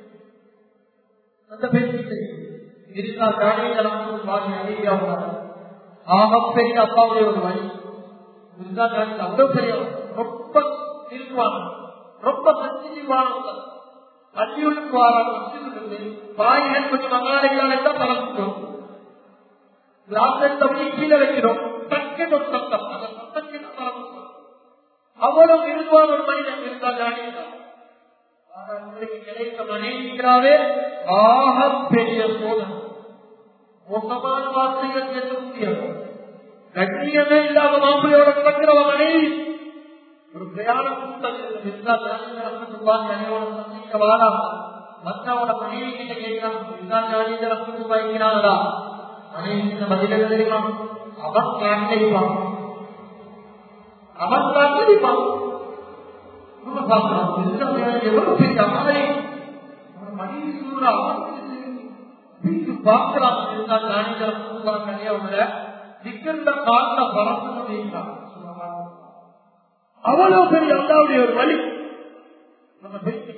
A: அந்த பெண் இருக்கா அமைதியாக ஆகப்பெரிய அப்பாவுடைய ஒரு வழி அவ்வளவு பெரிய ரொம்ப இருக்குவாங்க ரொம்ப சஞ்சீவானவங்க பள்ளியுள்ளுக்கு வாராங்க பாய்கள் கொஞ்சம் மங்காளைகளால் தான் பறந்துட்டோம் கிளாஸ் கீழே வைக்கிறோம் டக்கு கேட்ட ஒரு சத்தம் அந்த சத்தம் கேட்டு பறந்து அவ்வளவு விருதுவான ஒரு மனிதன் இருந்தால் ஜானிதான் கிடைத்த மனைவிக்கிறாவே ஆக பெரிய சோதனை மோசமான வார்த்தைகள் பேச முடியாது கண்ணியமே இல்லாத மாப்பிள்ளையோட நடக்கிறவ மனைவி ஒரு பிரயாண கூட்டத்தில் வாரா மற்றவட மனைவி கிட்ட கேட்கிறான் வைக்கிறாங்களா மனைவி கிட்ட பதில் தெரியுமா அவன் காட்டடிப்பான் அவன் காட்டடிப்பான் எவ்வளவு பெரிய அமலை மனைவி சொல்றா வீட்டு பார்க்கலாம் இருந்தால் ஞானிகள் கிடையாது நிக்கிற கால பரப்பு அவ்வளவு பெரிய அல்லாவுடைய ஒரு வழி நம்ம பெற்று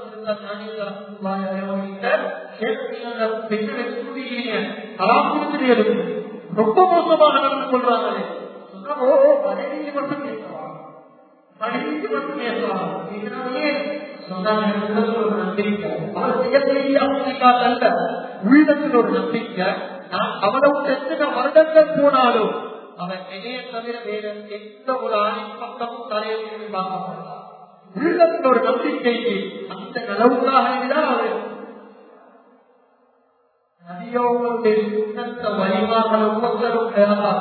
A: கேட்கலாம் ரொம்ப மோசமாக நடந்து கொள்றாங்களே ஓ மனைவிக்கு மட்டும் கேட்கலாம் மனைவிக்கு மட்டும் கேட்கலாம் உள்ளத்தில் ஒரு நம்பிக்கை நான் அவனை விட்டு எத்தனை வருடங்கள் போனாலும் அவன் என்னைய தவிர வேற எந்த ஒரு ஆணின் பக்கமும் தலையில் பார்க்கப்படலாம் உள்ளத்தில் ஒரு நம்பிக்கைக்கு அந்த நலவுக்காக தான் அவர் நதியோங்களுடைய சுத்தத்த வழிமாக்கள் ஒவ்வொருத்தரும்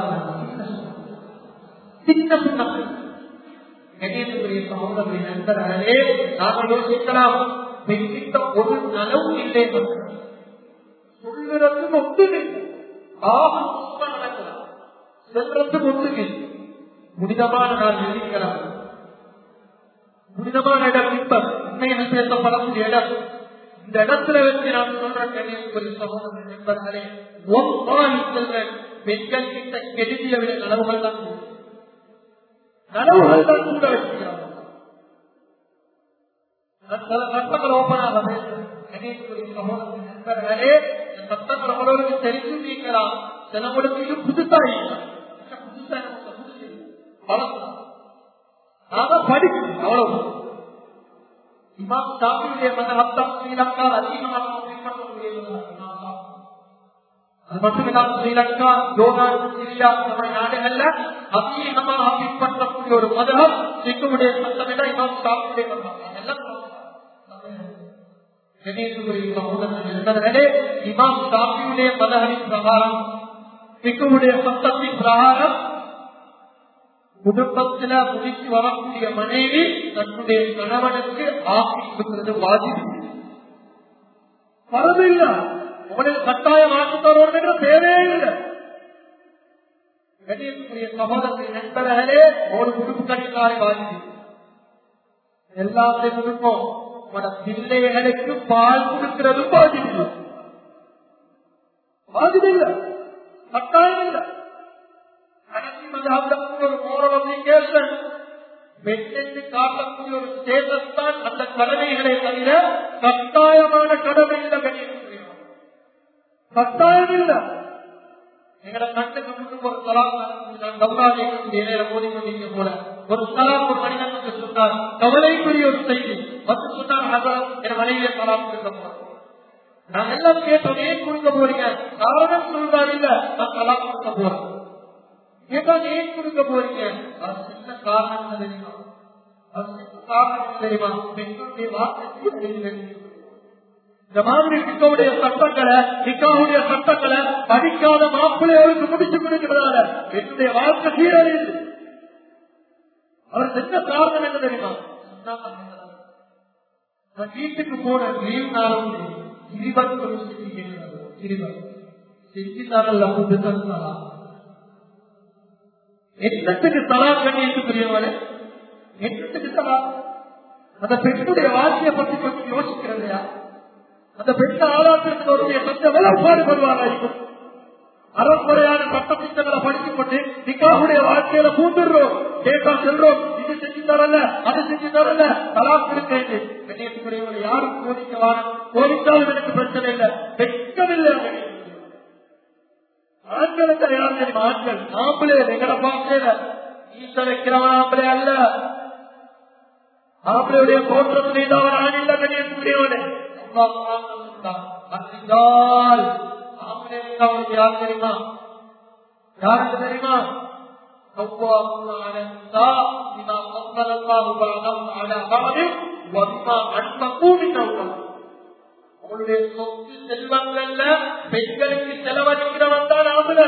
A: சின்ன சின்ன கணேசனுடைய சமூகத்தை நண்பர்களே நாங்கள் யோசிக்கலாம் பெண்கிட்ட ஒரு நலவும் இல்லை சொல்லுறது ஒத்துமை ஆகும் நடக்கலாம் செல்றது ஒத்துமை புனிதமான நாள் நினைக்கலாம் புனிதமான இடம் இப்ப உண்மையை பேசப்படக்கூடிய இடம் இந்த இடத்துல வச்சு நான் சொல்றேன் கன்னியாகுமரி சமூகம் நண்பர்களே ஒப்பாய் செல்வன் பெண்கள் கிட்ட கெடுதிய விட நலவுகள் தான் நலவுகள் தான் கூட வச்சுக்கிறாங்க சட்டங்கள் ஓப்பனாக கன்னியாகுமரி சமூகத்தின் நண்பர்களே சட்டங்கள் அவ்வளவுக்கு தெரிந்து நீக்கலாம் சிலவங்களுக்கு இது புதுசா புதுசா வளர்க்கலாம் நாம படிக்கணும் அவ்வளவு இமாம் ஷாஃபியுடைய மதஹத்தம் ஸ்ரீலங்கா அதிகமாக அது மட்டுமில்லாமல் ஸ்ரீலங்கா யோகான் சிரியா நம்ம நாடுகள்ல அதிகமாக பின்பற்றக்கூடிய ஒரு மதம் சிக்குடைய சட்டமிட இமாம் ஷாஃபியுடைய மதம் அதெல்லாம் இமாம் ஷாஃபியுடைய மதகளின் பிரகாரம் சிக்குடைய சட்டத்தின் பிரகாரம் குடும்பத்துல முடிச்சு வரக்கூடிய மனைவி தன்னுடைய கணவனுக்கு ஆக்கி கொடுக்கிறது வாஜிப்பு பரவில்ல உங்களில் கட்டாயம் ஆக்கி தருவதற்கு தேவையே இல்லை கணியக்கூடிய சகோதரத்தின் நண்பர்களே ஒரு குடும்ப கட்டினாரை வாஜிப்பு எல்லாத்தையும் குடும்பம் உங்களோட பிள்ளைகளுக்கு பால் கொடுக்கிறது வாஜிப்பு வாஜிப்பு இல்லை கட்டாயம் இல்லை ஒரு மோரல் அப்ளிகேஷன் பெண்ணென்று காட்டக்கூடிய ஒரு ஸ்டேட்டஸ் தான் அந்த கடமைகளை தவிர கட்டாயமான கடமை இல்லை கட்டாயம் இல்லை எங்கட கண்ணுக்கு முன்னுக்கு ஒரு தலாம் நான் கௌராஜிய நேரம் மோதி கொண்டிருக்க போல ஒரு தலாம் ஒரு மனிதனுக்கு சொன்னார் கவலைக்குரிய ஒரு செய்தி வந்து சொன்னார் என் மனைவியை தலாம் கொடுக்க போறேன் நான் எல்லாம் கேட்டோம் ஏன் கொடுக்க போறீங்க காரணம் சொல்றாரு இல்ல நான் தலாம் கொடுக்க போறேன் ஏதாவது ஏன் கொடுக்க போறீங்க அது சின்ன காரணம் தெரியுமா அது சின்ன காரணம் தெரியுமா பெண்களுடைய வார்த்தை இந்த மாதிரி நிக்காவுடைய சட்டங்களை நிக்காவுடைய சட்டங்களை படிக்காத மாப்பிள்ளையோருக்கு முடிச்சு கொடுக்கிறதால என்னுடைய வாழ்க்கை சீரழியுது அவர் என்ன காரணம் என்ன தெரியுமா நான் வீட்டுக்கு போன லீவ் நாளும் சிறிவன் சிறிவன் செஞ்சித்தாரல்ல புதுசா என்னத்துக்கு தலா கண்ணியத்து பெரியவளே என்னத்துக்கு தலா அந்த பெண்ணுடைய வாழ்க்கையை பற்றி கொஞ்சம் யோசிக்கிறதையா அந்த பெண்ண ஆளாத்திற்கு ஒரு கொஞ்சம் விளப்பாடு வருவாங்க அறக்குறையான சட்ட திட்டங்களை படித்துக் கொண்டு நிக்காவுடைய வாழ்க்கையில பூந்துடுறோம் கேட்டா செல்றோம் இது செஞ்சு தரல அது செஞ்சு தரல தலாக் இருக்கேன் கண்ணியத்துக்குரியவங்களை யாரும் கோரிக்கவான கோரிக்காலும் எனக்கு பிரச்சனை இல்லை வெட்கமில்லை ஆண்களுக்கு யார் தெரியுமா ஆண்கள் ஆம்பளை எங்கட பார்க்கல ஈச வைக்கிறவன் ஆம்பளை அல்ல ஆம்பளையுடைய தோற்றம் செய்தவன் ஆண் இல்ல கண்ணியத்துக்குரியவனே ஆம்பளை அவனுக்கு யார் தெரியுமா யாருக்கு தெரியுமா قوامون على النساء بما فضل الله بعضهم على بعض وبما انفقوا من اموالهم உங்களுடைய சொத்து செல்வங்கள்ல பெண்களுக்கு செலவழிக்கிறவன் தான் ஆம்பளை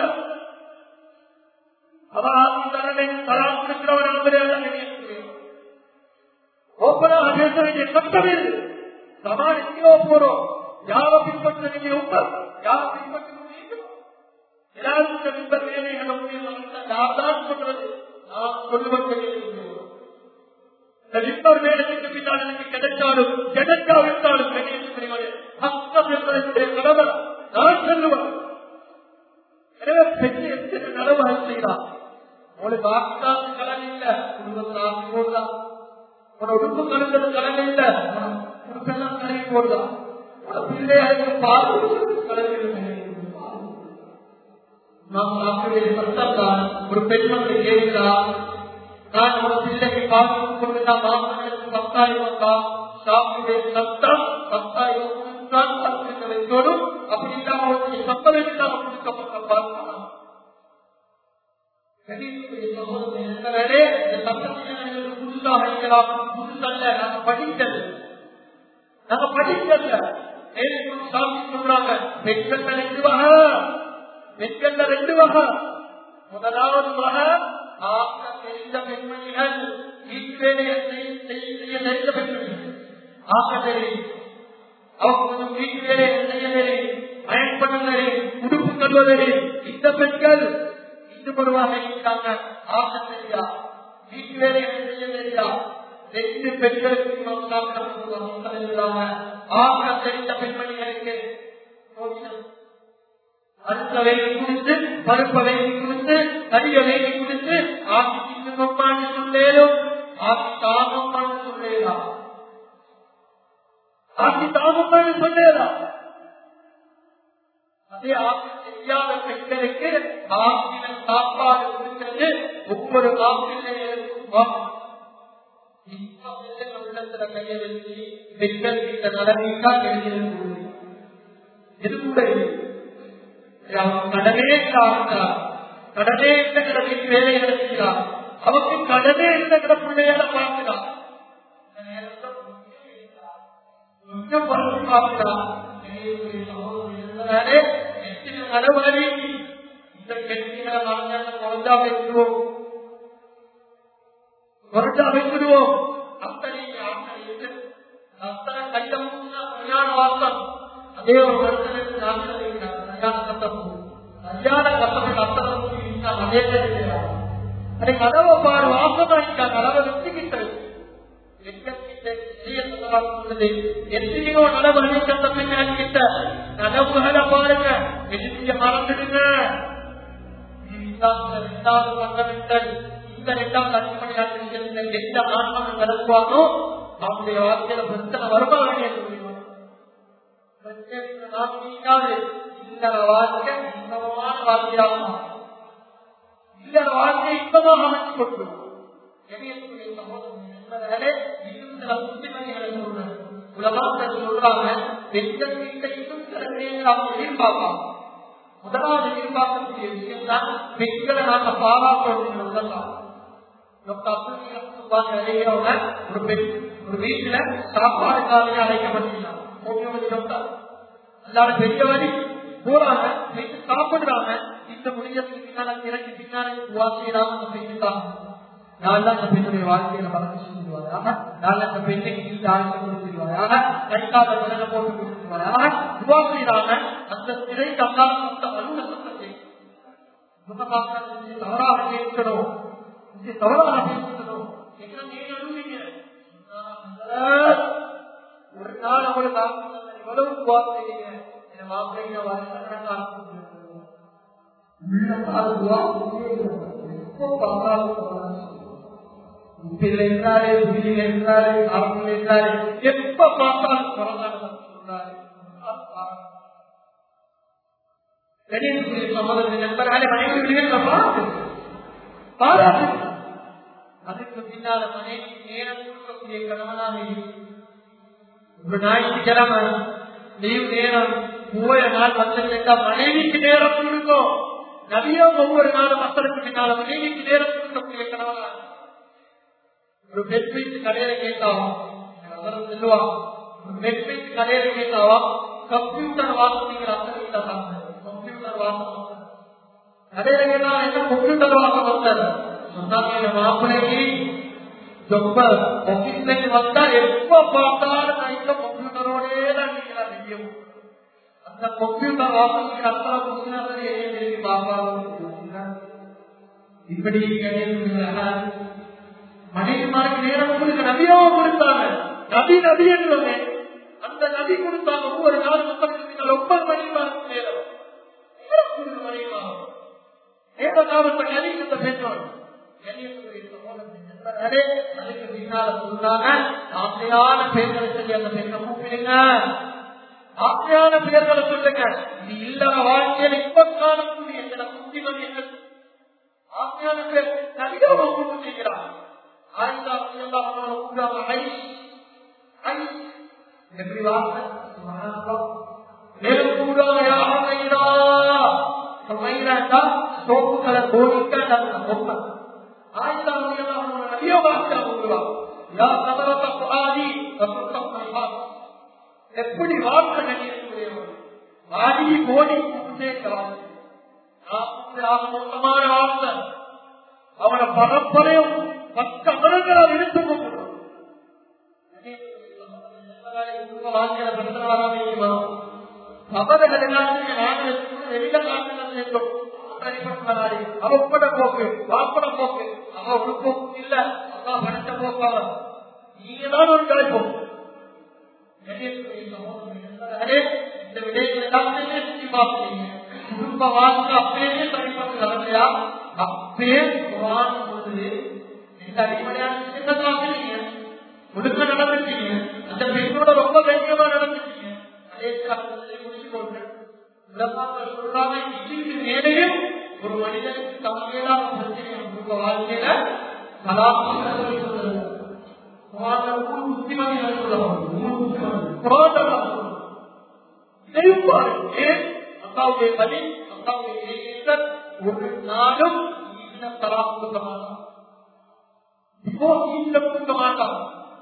A: அவன் தரனை தரான் இருக்கிறவன் ஆம்பளை ஓப்பனாக பேச வேண்டிய கஷ்டம் இது சமாளிக்கோ போறோம் யாரை பின்பற்ற வேண்டிய உண்மை யாரை பின்பற்ற முடியும் எல்லாரும் இந்த பின்பற்ற வேலைகளை முடியும் யார்தான் சொல்றது நான் சொல்லுவது இன்னொரு வேலைக்கு பின்னால் எனக்கு கிடைச்சாலும் கிடைக்காவிட்டாலும் அஸ்தம் என்பதனுடைய கடமை நான் சொல்லுவேன் எனவே பெண்ணு எத்தனை நடவு செய்யலாம் உங்களுக்கு ஆக்காத கடன் இல்ல குடும்பத்தில் ஆக்கி போடலாம் உன உடுப்பு கலந்தது கடன் இல்ல உடுப்பெல்லாம் கலங்கி போடலாம் உன பிள்ளைகளுக்கு பால் நாம் சாப்பிடுவது சத்தம் தான் ஒரு பெண்மணி கேட்கிறார் நான் ஒரு பிள்ளைக்கு பால் கொண்டு நான் மாமனுக்கு பத்தாயிரம் வந்தா சாப்பிடுடைய சத்தம் பத்தாயிரம் தான் சத்தத்தை வைத்தோடும் அப்படி இல்லாம அவருக்கு சத்தம் இல்லாம கொடுக்கப்பட்ட பார்க்கலாம் புதுசா வைக்கலாம் புதுசல்ல நாங்க படிக்கல நாங்க படிக்கல சாமி சொல்றாங்க பெண்கள் ரெண்டு வகை பெண்கள்ல ரெண்டு வகை முதலாவது வகை ஆக்க தெரிந்த பெண்மணிகள் வீட்டுவேலையை செய்ய தெரிந்த பெண்மணிகள் ஆக்க தெரியும் அவங்க கொஞ்சம் வீட்டு வேலையை செய்ய தெரியும் பயன் பண்ண தெரியும் உடுப்பு கல்வதே இந்த பெண்கள் இன்னும் ஒரு வகை இருக்காங்க ஆக்க தெரியா வீட்டு வேலையை செய்ய தெரியா ரெண்டு பெண்களுக்கு ஆக்க தெரிந்த பெண்மணிகளுக்கு அடுத்த வேலை கொடுத்து பருப்ப வேலை கொடுத்து கரிய வேலை கொடுத்து ஆக்கி சின்னம்மான்னு சொல்லேலும் ஆக்கி தாமம்மான்னு சொல்லேலாம் ஆக்கி தாமம்மான்னு சொல்லேலாம் அதே ஆக்கி செய்யாத பெண்களுக்கு ஆக்கின சாப்பாடு கொடுக்கிறது ஒவ்வொரு ஆப்பிள்ளைகளுக்கும் உள்ளத்துல கையை வச்சு பெண்கள் கிட்ட நடந்தா எழுதியது இது கூட கடனே இல்லாவிட்டார் கடனே இருக்கிற வேலை நடத்துகிறார் அவருக்கு கடனே இருக்கிற பிள்ளையால பார்க்கிறார் நடவடி இந்த கெட்டிகளை குறைஞ்சா வைக்கிறோம் குறைஞ்சா வைக்கிறோம் அத்தனை அத்தனை கட்டம் கல்யாண வாசம் அதே ஒரு மனுஷனுக்கு நான் கல்யாண கட்டம் கல்யாண கட்டத்துக்கு அத்தனை அதே அதை கதவை பாரு வாசமாக்கா கதவை வச்சுக்கிட்டது எத்தனையோ நலவு அளித்த பின்னாடி கிட்ட நலவுகளை பாருங்க எதிர்த்திய மறந்துடுங்க இரண்டாவது மன்னவிட்டல் இந்த இரண்டாவது அடிப்படையாக எந்த ஆன்மகம் நடக்குவானோ அவனுடைய வாழ்க்கையில பிரச்சனை வருமா இந்த வாழ்க்கை இன்பமான வாழ்க்கையாகும் இந்த வாழ்க்கை இன்பமாக அமைச்சு கொள்ளும் உலகத்தில் சொல்றாங்க பெண்கள் வீட்டை இன்னும் சில விஷயங்கள் அவங்க எதிர்பார்ப்பாங்க முதலாவது எதிர்பார்க்கக்கூடிய விஷயம் தான் பெண்களை நாங்க பாராட்டணும் சொல்லலாம் ஒரு பெண் ஒரு வீட்டுல சாப்பாடுக்காக அழைக்கப்பட்டிருந்தாங்க அல்லாத பெரிய வழி போறாங்க வீட்டு சாப்பிடுறாங்க இந்த முடிஞ்சதுக்கு பின்னால இறங்கி பின்னால வாசியராம பெண்ணுதான் நான் தான் அந்த பெண்ணுடைய வாழ்க்கையில வளர்ச்சி செஞ்சுவாங்க நான் அந்த பெண்ணுக்கு இந்த ஆளுநர் கொடுத்துருவாங்க கைக்கால விலக போட்டு கொடுத்துருவாங்க துவா செய்யறாங்க அந்த சிறை தந்தால் அந்த அருண சத்தத்தை தவறாக கேட்கணும் இது தவறாக பேசணும் ஒரு நாள் அவங்களுக்கு எவ்வளவு துவா செய்யுங்க என் மாப்பிள்ளைங்க வீட்டில் இருந்தாரு வீட்டில் இருந்தாரு அவங்க இருந்தாரு எப்ப பார்த்தாலும் சொல்றாரு சமூகத்தின் நண்பர்களே மனைவிகள் பாராட்டு அதுக்கு பின்னால மனைவி நேரம் கொடுக்கக்கூடிய கணவனாக ஒரு ஞாயிற்றுக்கிழமை லீவ் நேரம் போய நாள் வந்து மனைவிக்கு நேரம் கொடுக்கும் நபியும் ஒவ்வொரு நாளும் மக்களுக்கு பின்னால மனைவிக்கு நேரம் கொடுக்கக்கூடிய கணவனாக ஒரு பெண் வீட்டு கடையில கேட்டாவா செல்லுவா ஒரு பெண் வீட்டு கடையில கேட்டாவா கம்ப்யூட்டர் வாசிக்கிற அந்த வீட்டை கம்ப்யூட்டர் வாசம் கடையில கேட்டா என்ன கம்ப்யூட்டர் வாசம் வந்தாரு சொன்னாங்க மாப்பிள்ளைக்கு ரொம்ப ஆபீஸ்ல வந்தா எப்ப பார்த்தாலும் நான் இந்த கம்ப்யூட்டரோடே தான் நிற்கிறேன் நெய்யும் அந்த கம்ப்யூட்டர் வாசிக்கிற அத்தனை புத்தகத்தை எழுதி பார்ப்பாங்க இப்படி மனைவிமாருக்கு நேரம் கொடுக்க நபியோ கொடுத்தாங்க நபி நபி என்றோமே அந்த நபி கொடுத்தாங்க ஒவ்வொரு நாள் மக்களுக்கு ஒவ்வொரு மனைவிமாருக்கு நேரம் மனைவிமாரும் ஏதோ காலத்தை கணிக்கின்ற பெற்றோர் அதுக்கு பின்னால சொல்றாங்க ஆசையான பெயர்களை சொல்லி அந்த பெண்ணை கூப்பிடுங்க ஆசையான பெயர்களை சொல்லுங்க இது இல்லாம வாழ்க்கையில இப்ப காணக்கூடிய சில புத்திமதிகள் ஆசையான பேர் நபியாக கூப்பிட்டு செய்கிறார் ஆயிஷா ரலியல்லாஹு அன்ஹா கூப்பிடுறாங்க ஐ ஐ எப்படி வார்த்தை சுப்ஹானல்லாஹ் மேலும் கூப்பிடுறாங்க யா ஹமைரா ஹமைராண்டா சோப்பு கலர் கோடிக்கா சொப்ப ஆயிஷா ரலியல்லாஹு அன்ஹா நபியோ வார்த்தை கூப்பிடுறாங்க யா கதரத்த குஆதி வசுத்த எப்படி வார்த்தை கணியக்கூடியவர் ஆதி கோடி கூப்பிட்டே மொத்தமான வார்த்தை அவனை பரப்பரையும் பக்க அமரங்களால் இழுத்து கொண்டு அவர்கள் எல்லாத்தையும் வெளியில காட்டுகிறது அவப்பட போக்கு வாப்பட போக்கு அவ ஒரு போக்கு இல்ல அவ படுத்த போக்காவ நீங்க தான் ஒரு கிடைப்போம் இந்த விடயங்கள் எல்லாத்தையுமே சுற்றி பார்க்கிறீங்க குடும்ப வாழ்க்கை அப்படியே தனிப்பட்டு நடக்கையா அப்படியே குரான் சொல்லுது இந்த அடிப்படையான விஷயத்தை பார்க்கிறீங்க முழுக்க நடந்துட்டீங்க அந்த பெண்ணோட ரொம்ப கண்ணியமா நடந்துட்டீங்க அதே காலத்தில் முடிச்சு கொண்டு உலகங்கள் சொல்றாங்க இதுக்கு மேலேயும் ஒரு மனிதனுக்கு தமிழான பிரச்சனை குடும்ப வாழ்க்கையில கலாச்சார புத்திமதிகள் சொல்லலாம் இதையும் பாருங்க அல்லாவுடைய பலி அல்லாவுடைய நேசர் ஒரு நாளும் ஈன தரா கொடுக்க மாட்டான் இப்போ ஈன கொடுக்க மாட்டான்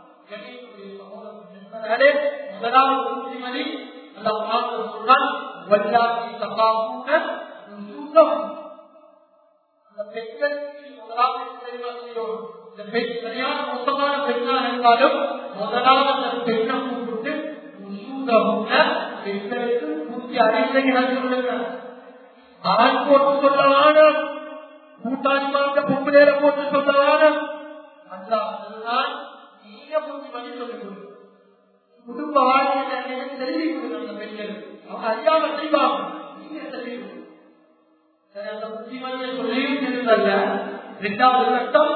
A: முதலாவது புத்திமதி அல்லாஹ் சொல்றான் வல்லாத்தி தகாவுன சுத்தம் அந்த பெண்களுக்கு முதலாவது தெரியுமா செய்யும் இந்த பெண் சரியான மொத்தமான பெண்ணா இருந்தாலும் முதலாவது அந்த பெண்ணை கூப்பிட்டு பெண்களுக்கு நூத்தி அறிவுரைகள் சொல்லுங்க ஆண் போட்டு சொல்லவான கூட்டாளிமார்க்க பொம்புலேற போட்டு சொல்லவான அதுதான் நீங்க கொஞ்சம் பதில் சொல்லுங்க குடும்ப வாழ்க்கையில தெரிவி கொடுங்க அந்த பெண்கள் அவங்க அறியாம செய்வாங்க நீங்க தெரிவி அந்த புத்திமதியை சொல்லியும் தெரிந்தல்ல இரண்டாவது கட்டம்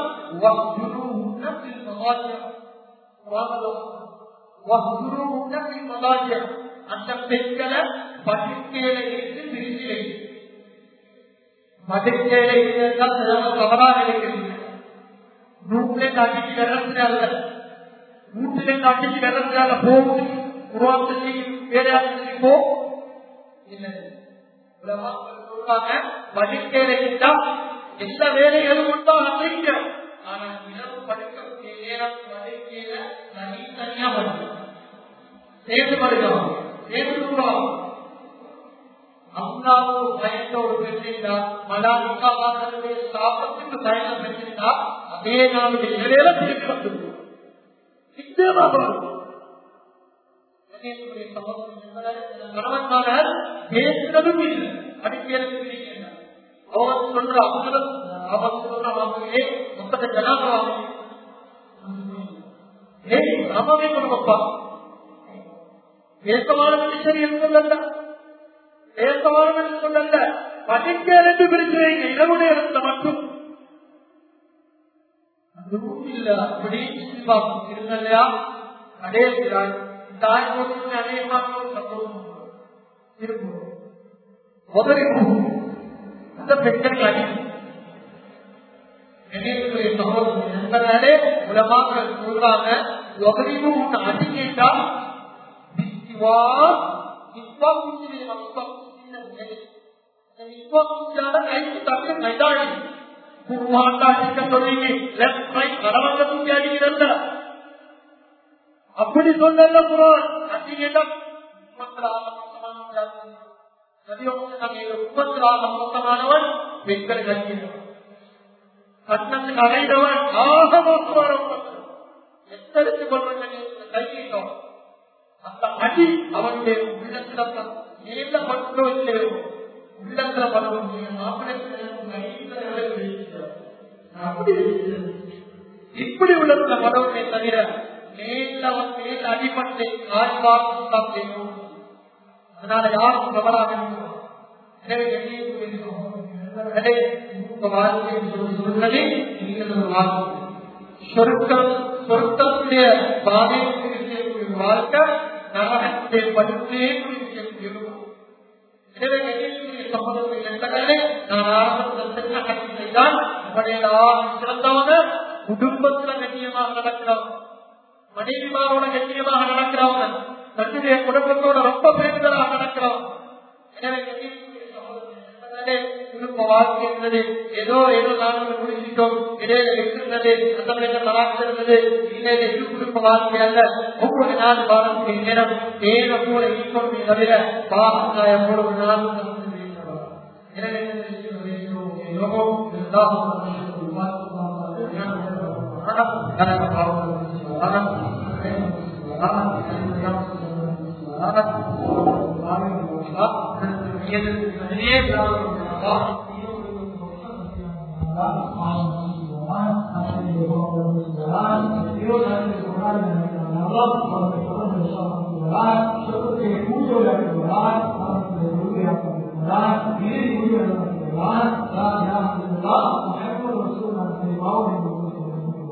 A: அந்த பெண்களை படுக்கையில இருந்து பிரிச்சு படுக்கையில இருந்தால் தவறாக இருக்கிறது ரூம்ல காட்டிட்டு விரட்டுறாங்க வீட்டுல காட்டிட்டு விரட்டுறாங்க போகுது உருவாக்கி வேலையாளி போ இல்லை சொல்றாங்க படுக்கையில இருந்தா எல்லா வேலைகளும் மட்டும் அசைக்க ஆனா இரவு படுக்கக்கூடிய நேரம் படுக்கையில தனித்தனியா வருது சேர்ந்து படுக்கலாம் சேர்ந்து தூங்கலாம் அல்லாவுக்கு பயந்த ஒரு பெற்றிருந்தா மலாதிக்காவாதனுடைய சாபத்துக்கு பயணம் பெற்றிருந்தா அதே நாளுடைய நிலையில திருப்பி வந்துடும் கணவன்மார பேசுறதும் இல்லை அடிப்பேருக்கு அவன் சொல்ற அவசரம் அவன் சொல்ற அவங்களே மொத்தத்தை ஜனாதாவே ஏய் நாமவே கொடுப்பா பேசமான மனுஷன் என்று சொல்லல பேசமான மனுஷன் சொல்லல படிக்க என்று பிரிக்கிறீங்க இரவுடைய இடத்துல மட்டும் இல்ல அப்படி இருந்த இல்லையா அடையாள் தாய் போட்டு அநேகமாக சம்பவம் இருக்கும் உதவி அந்த பெண்கள் அடிக்கும் என்பதாலே உலமாக சொல்றாங்க ஒகரிவும் உன்னை அடிக்கிட்டா விஸ்வாசிச்சால கைக்கு தட்டு கைதாடி குருவாண்டா இருக்க சொல்லி லெப்ட் ரைட் கடவங்க தூக்கி அடிக்கிறல்ல அப்படி சொல்லல குரான் அடிக்கிடம் மோசமானவன் பெண்கள் கட்டினவன் கண்ணத்துக்கு அடைந்தவன் ஆக மோசமானவன் எத்தனைத்து கொள்வன் கையிட்டோம் அந்த அடி அவனுடைய உள்ளத்துல நீண்ட பட்டோ இல்லையோ உள்ளத்துல படுவோம் இப்படி உள்ளத்துல படவுமே தவிர மேல மேல் அடிபட்டு ஆய்வாக அதனால யாரும் கவலாக எனவே சொர்க்கத்துடைய பாதையை குறிக்கக்கூடிய வாழ்க்கை நரகத்தை படுத்தே குறிக்கக்கூடிய எனவே கணியக்கூடிய சம்பந்தத்தில் எந்தகளே நான் ஆரம்பத்தில் சென்ற கட்சி செய்தால் அப்படியெல்லாம் சிறந்தவங்க குடும்பத்துல கண்ணியமாக நடக்கிறவங்க மனைவிமாரோட கண்ணியமாக நடக்கிறவங்க தன்னுடைய குடும்பத்தோட ரொம்ப பெருந்தலாக நடக்கிறவங்க எனவே கண்ணியக்கூடிய சம்பந்தத்தில் குடும்ப வாழ்க்கை இருந்தது ஏதோ ஏதோ நாங்கள் முடிச்சிட்டோம் இடையில இருந்தது அந்த பிள்ளைங்க தலாக்கு இருந்தது இடையில இது குடும்ப வாழ்க்கை அல்ல ஒவ்வொரு நாள் வாழக்கூடிய நேரம் ஏக கூட ஈஸ்வரனை தவிர பாகங்காயம் போல ஒரு நாள் எனவே
B: Allah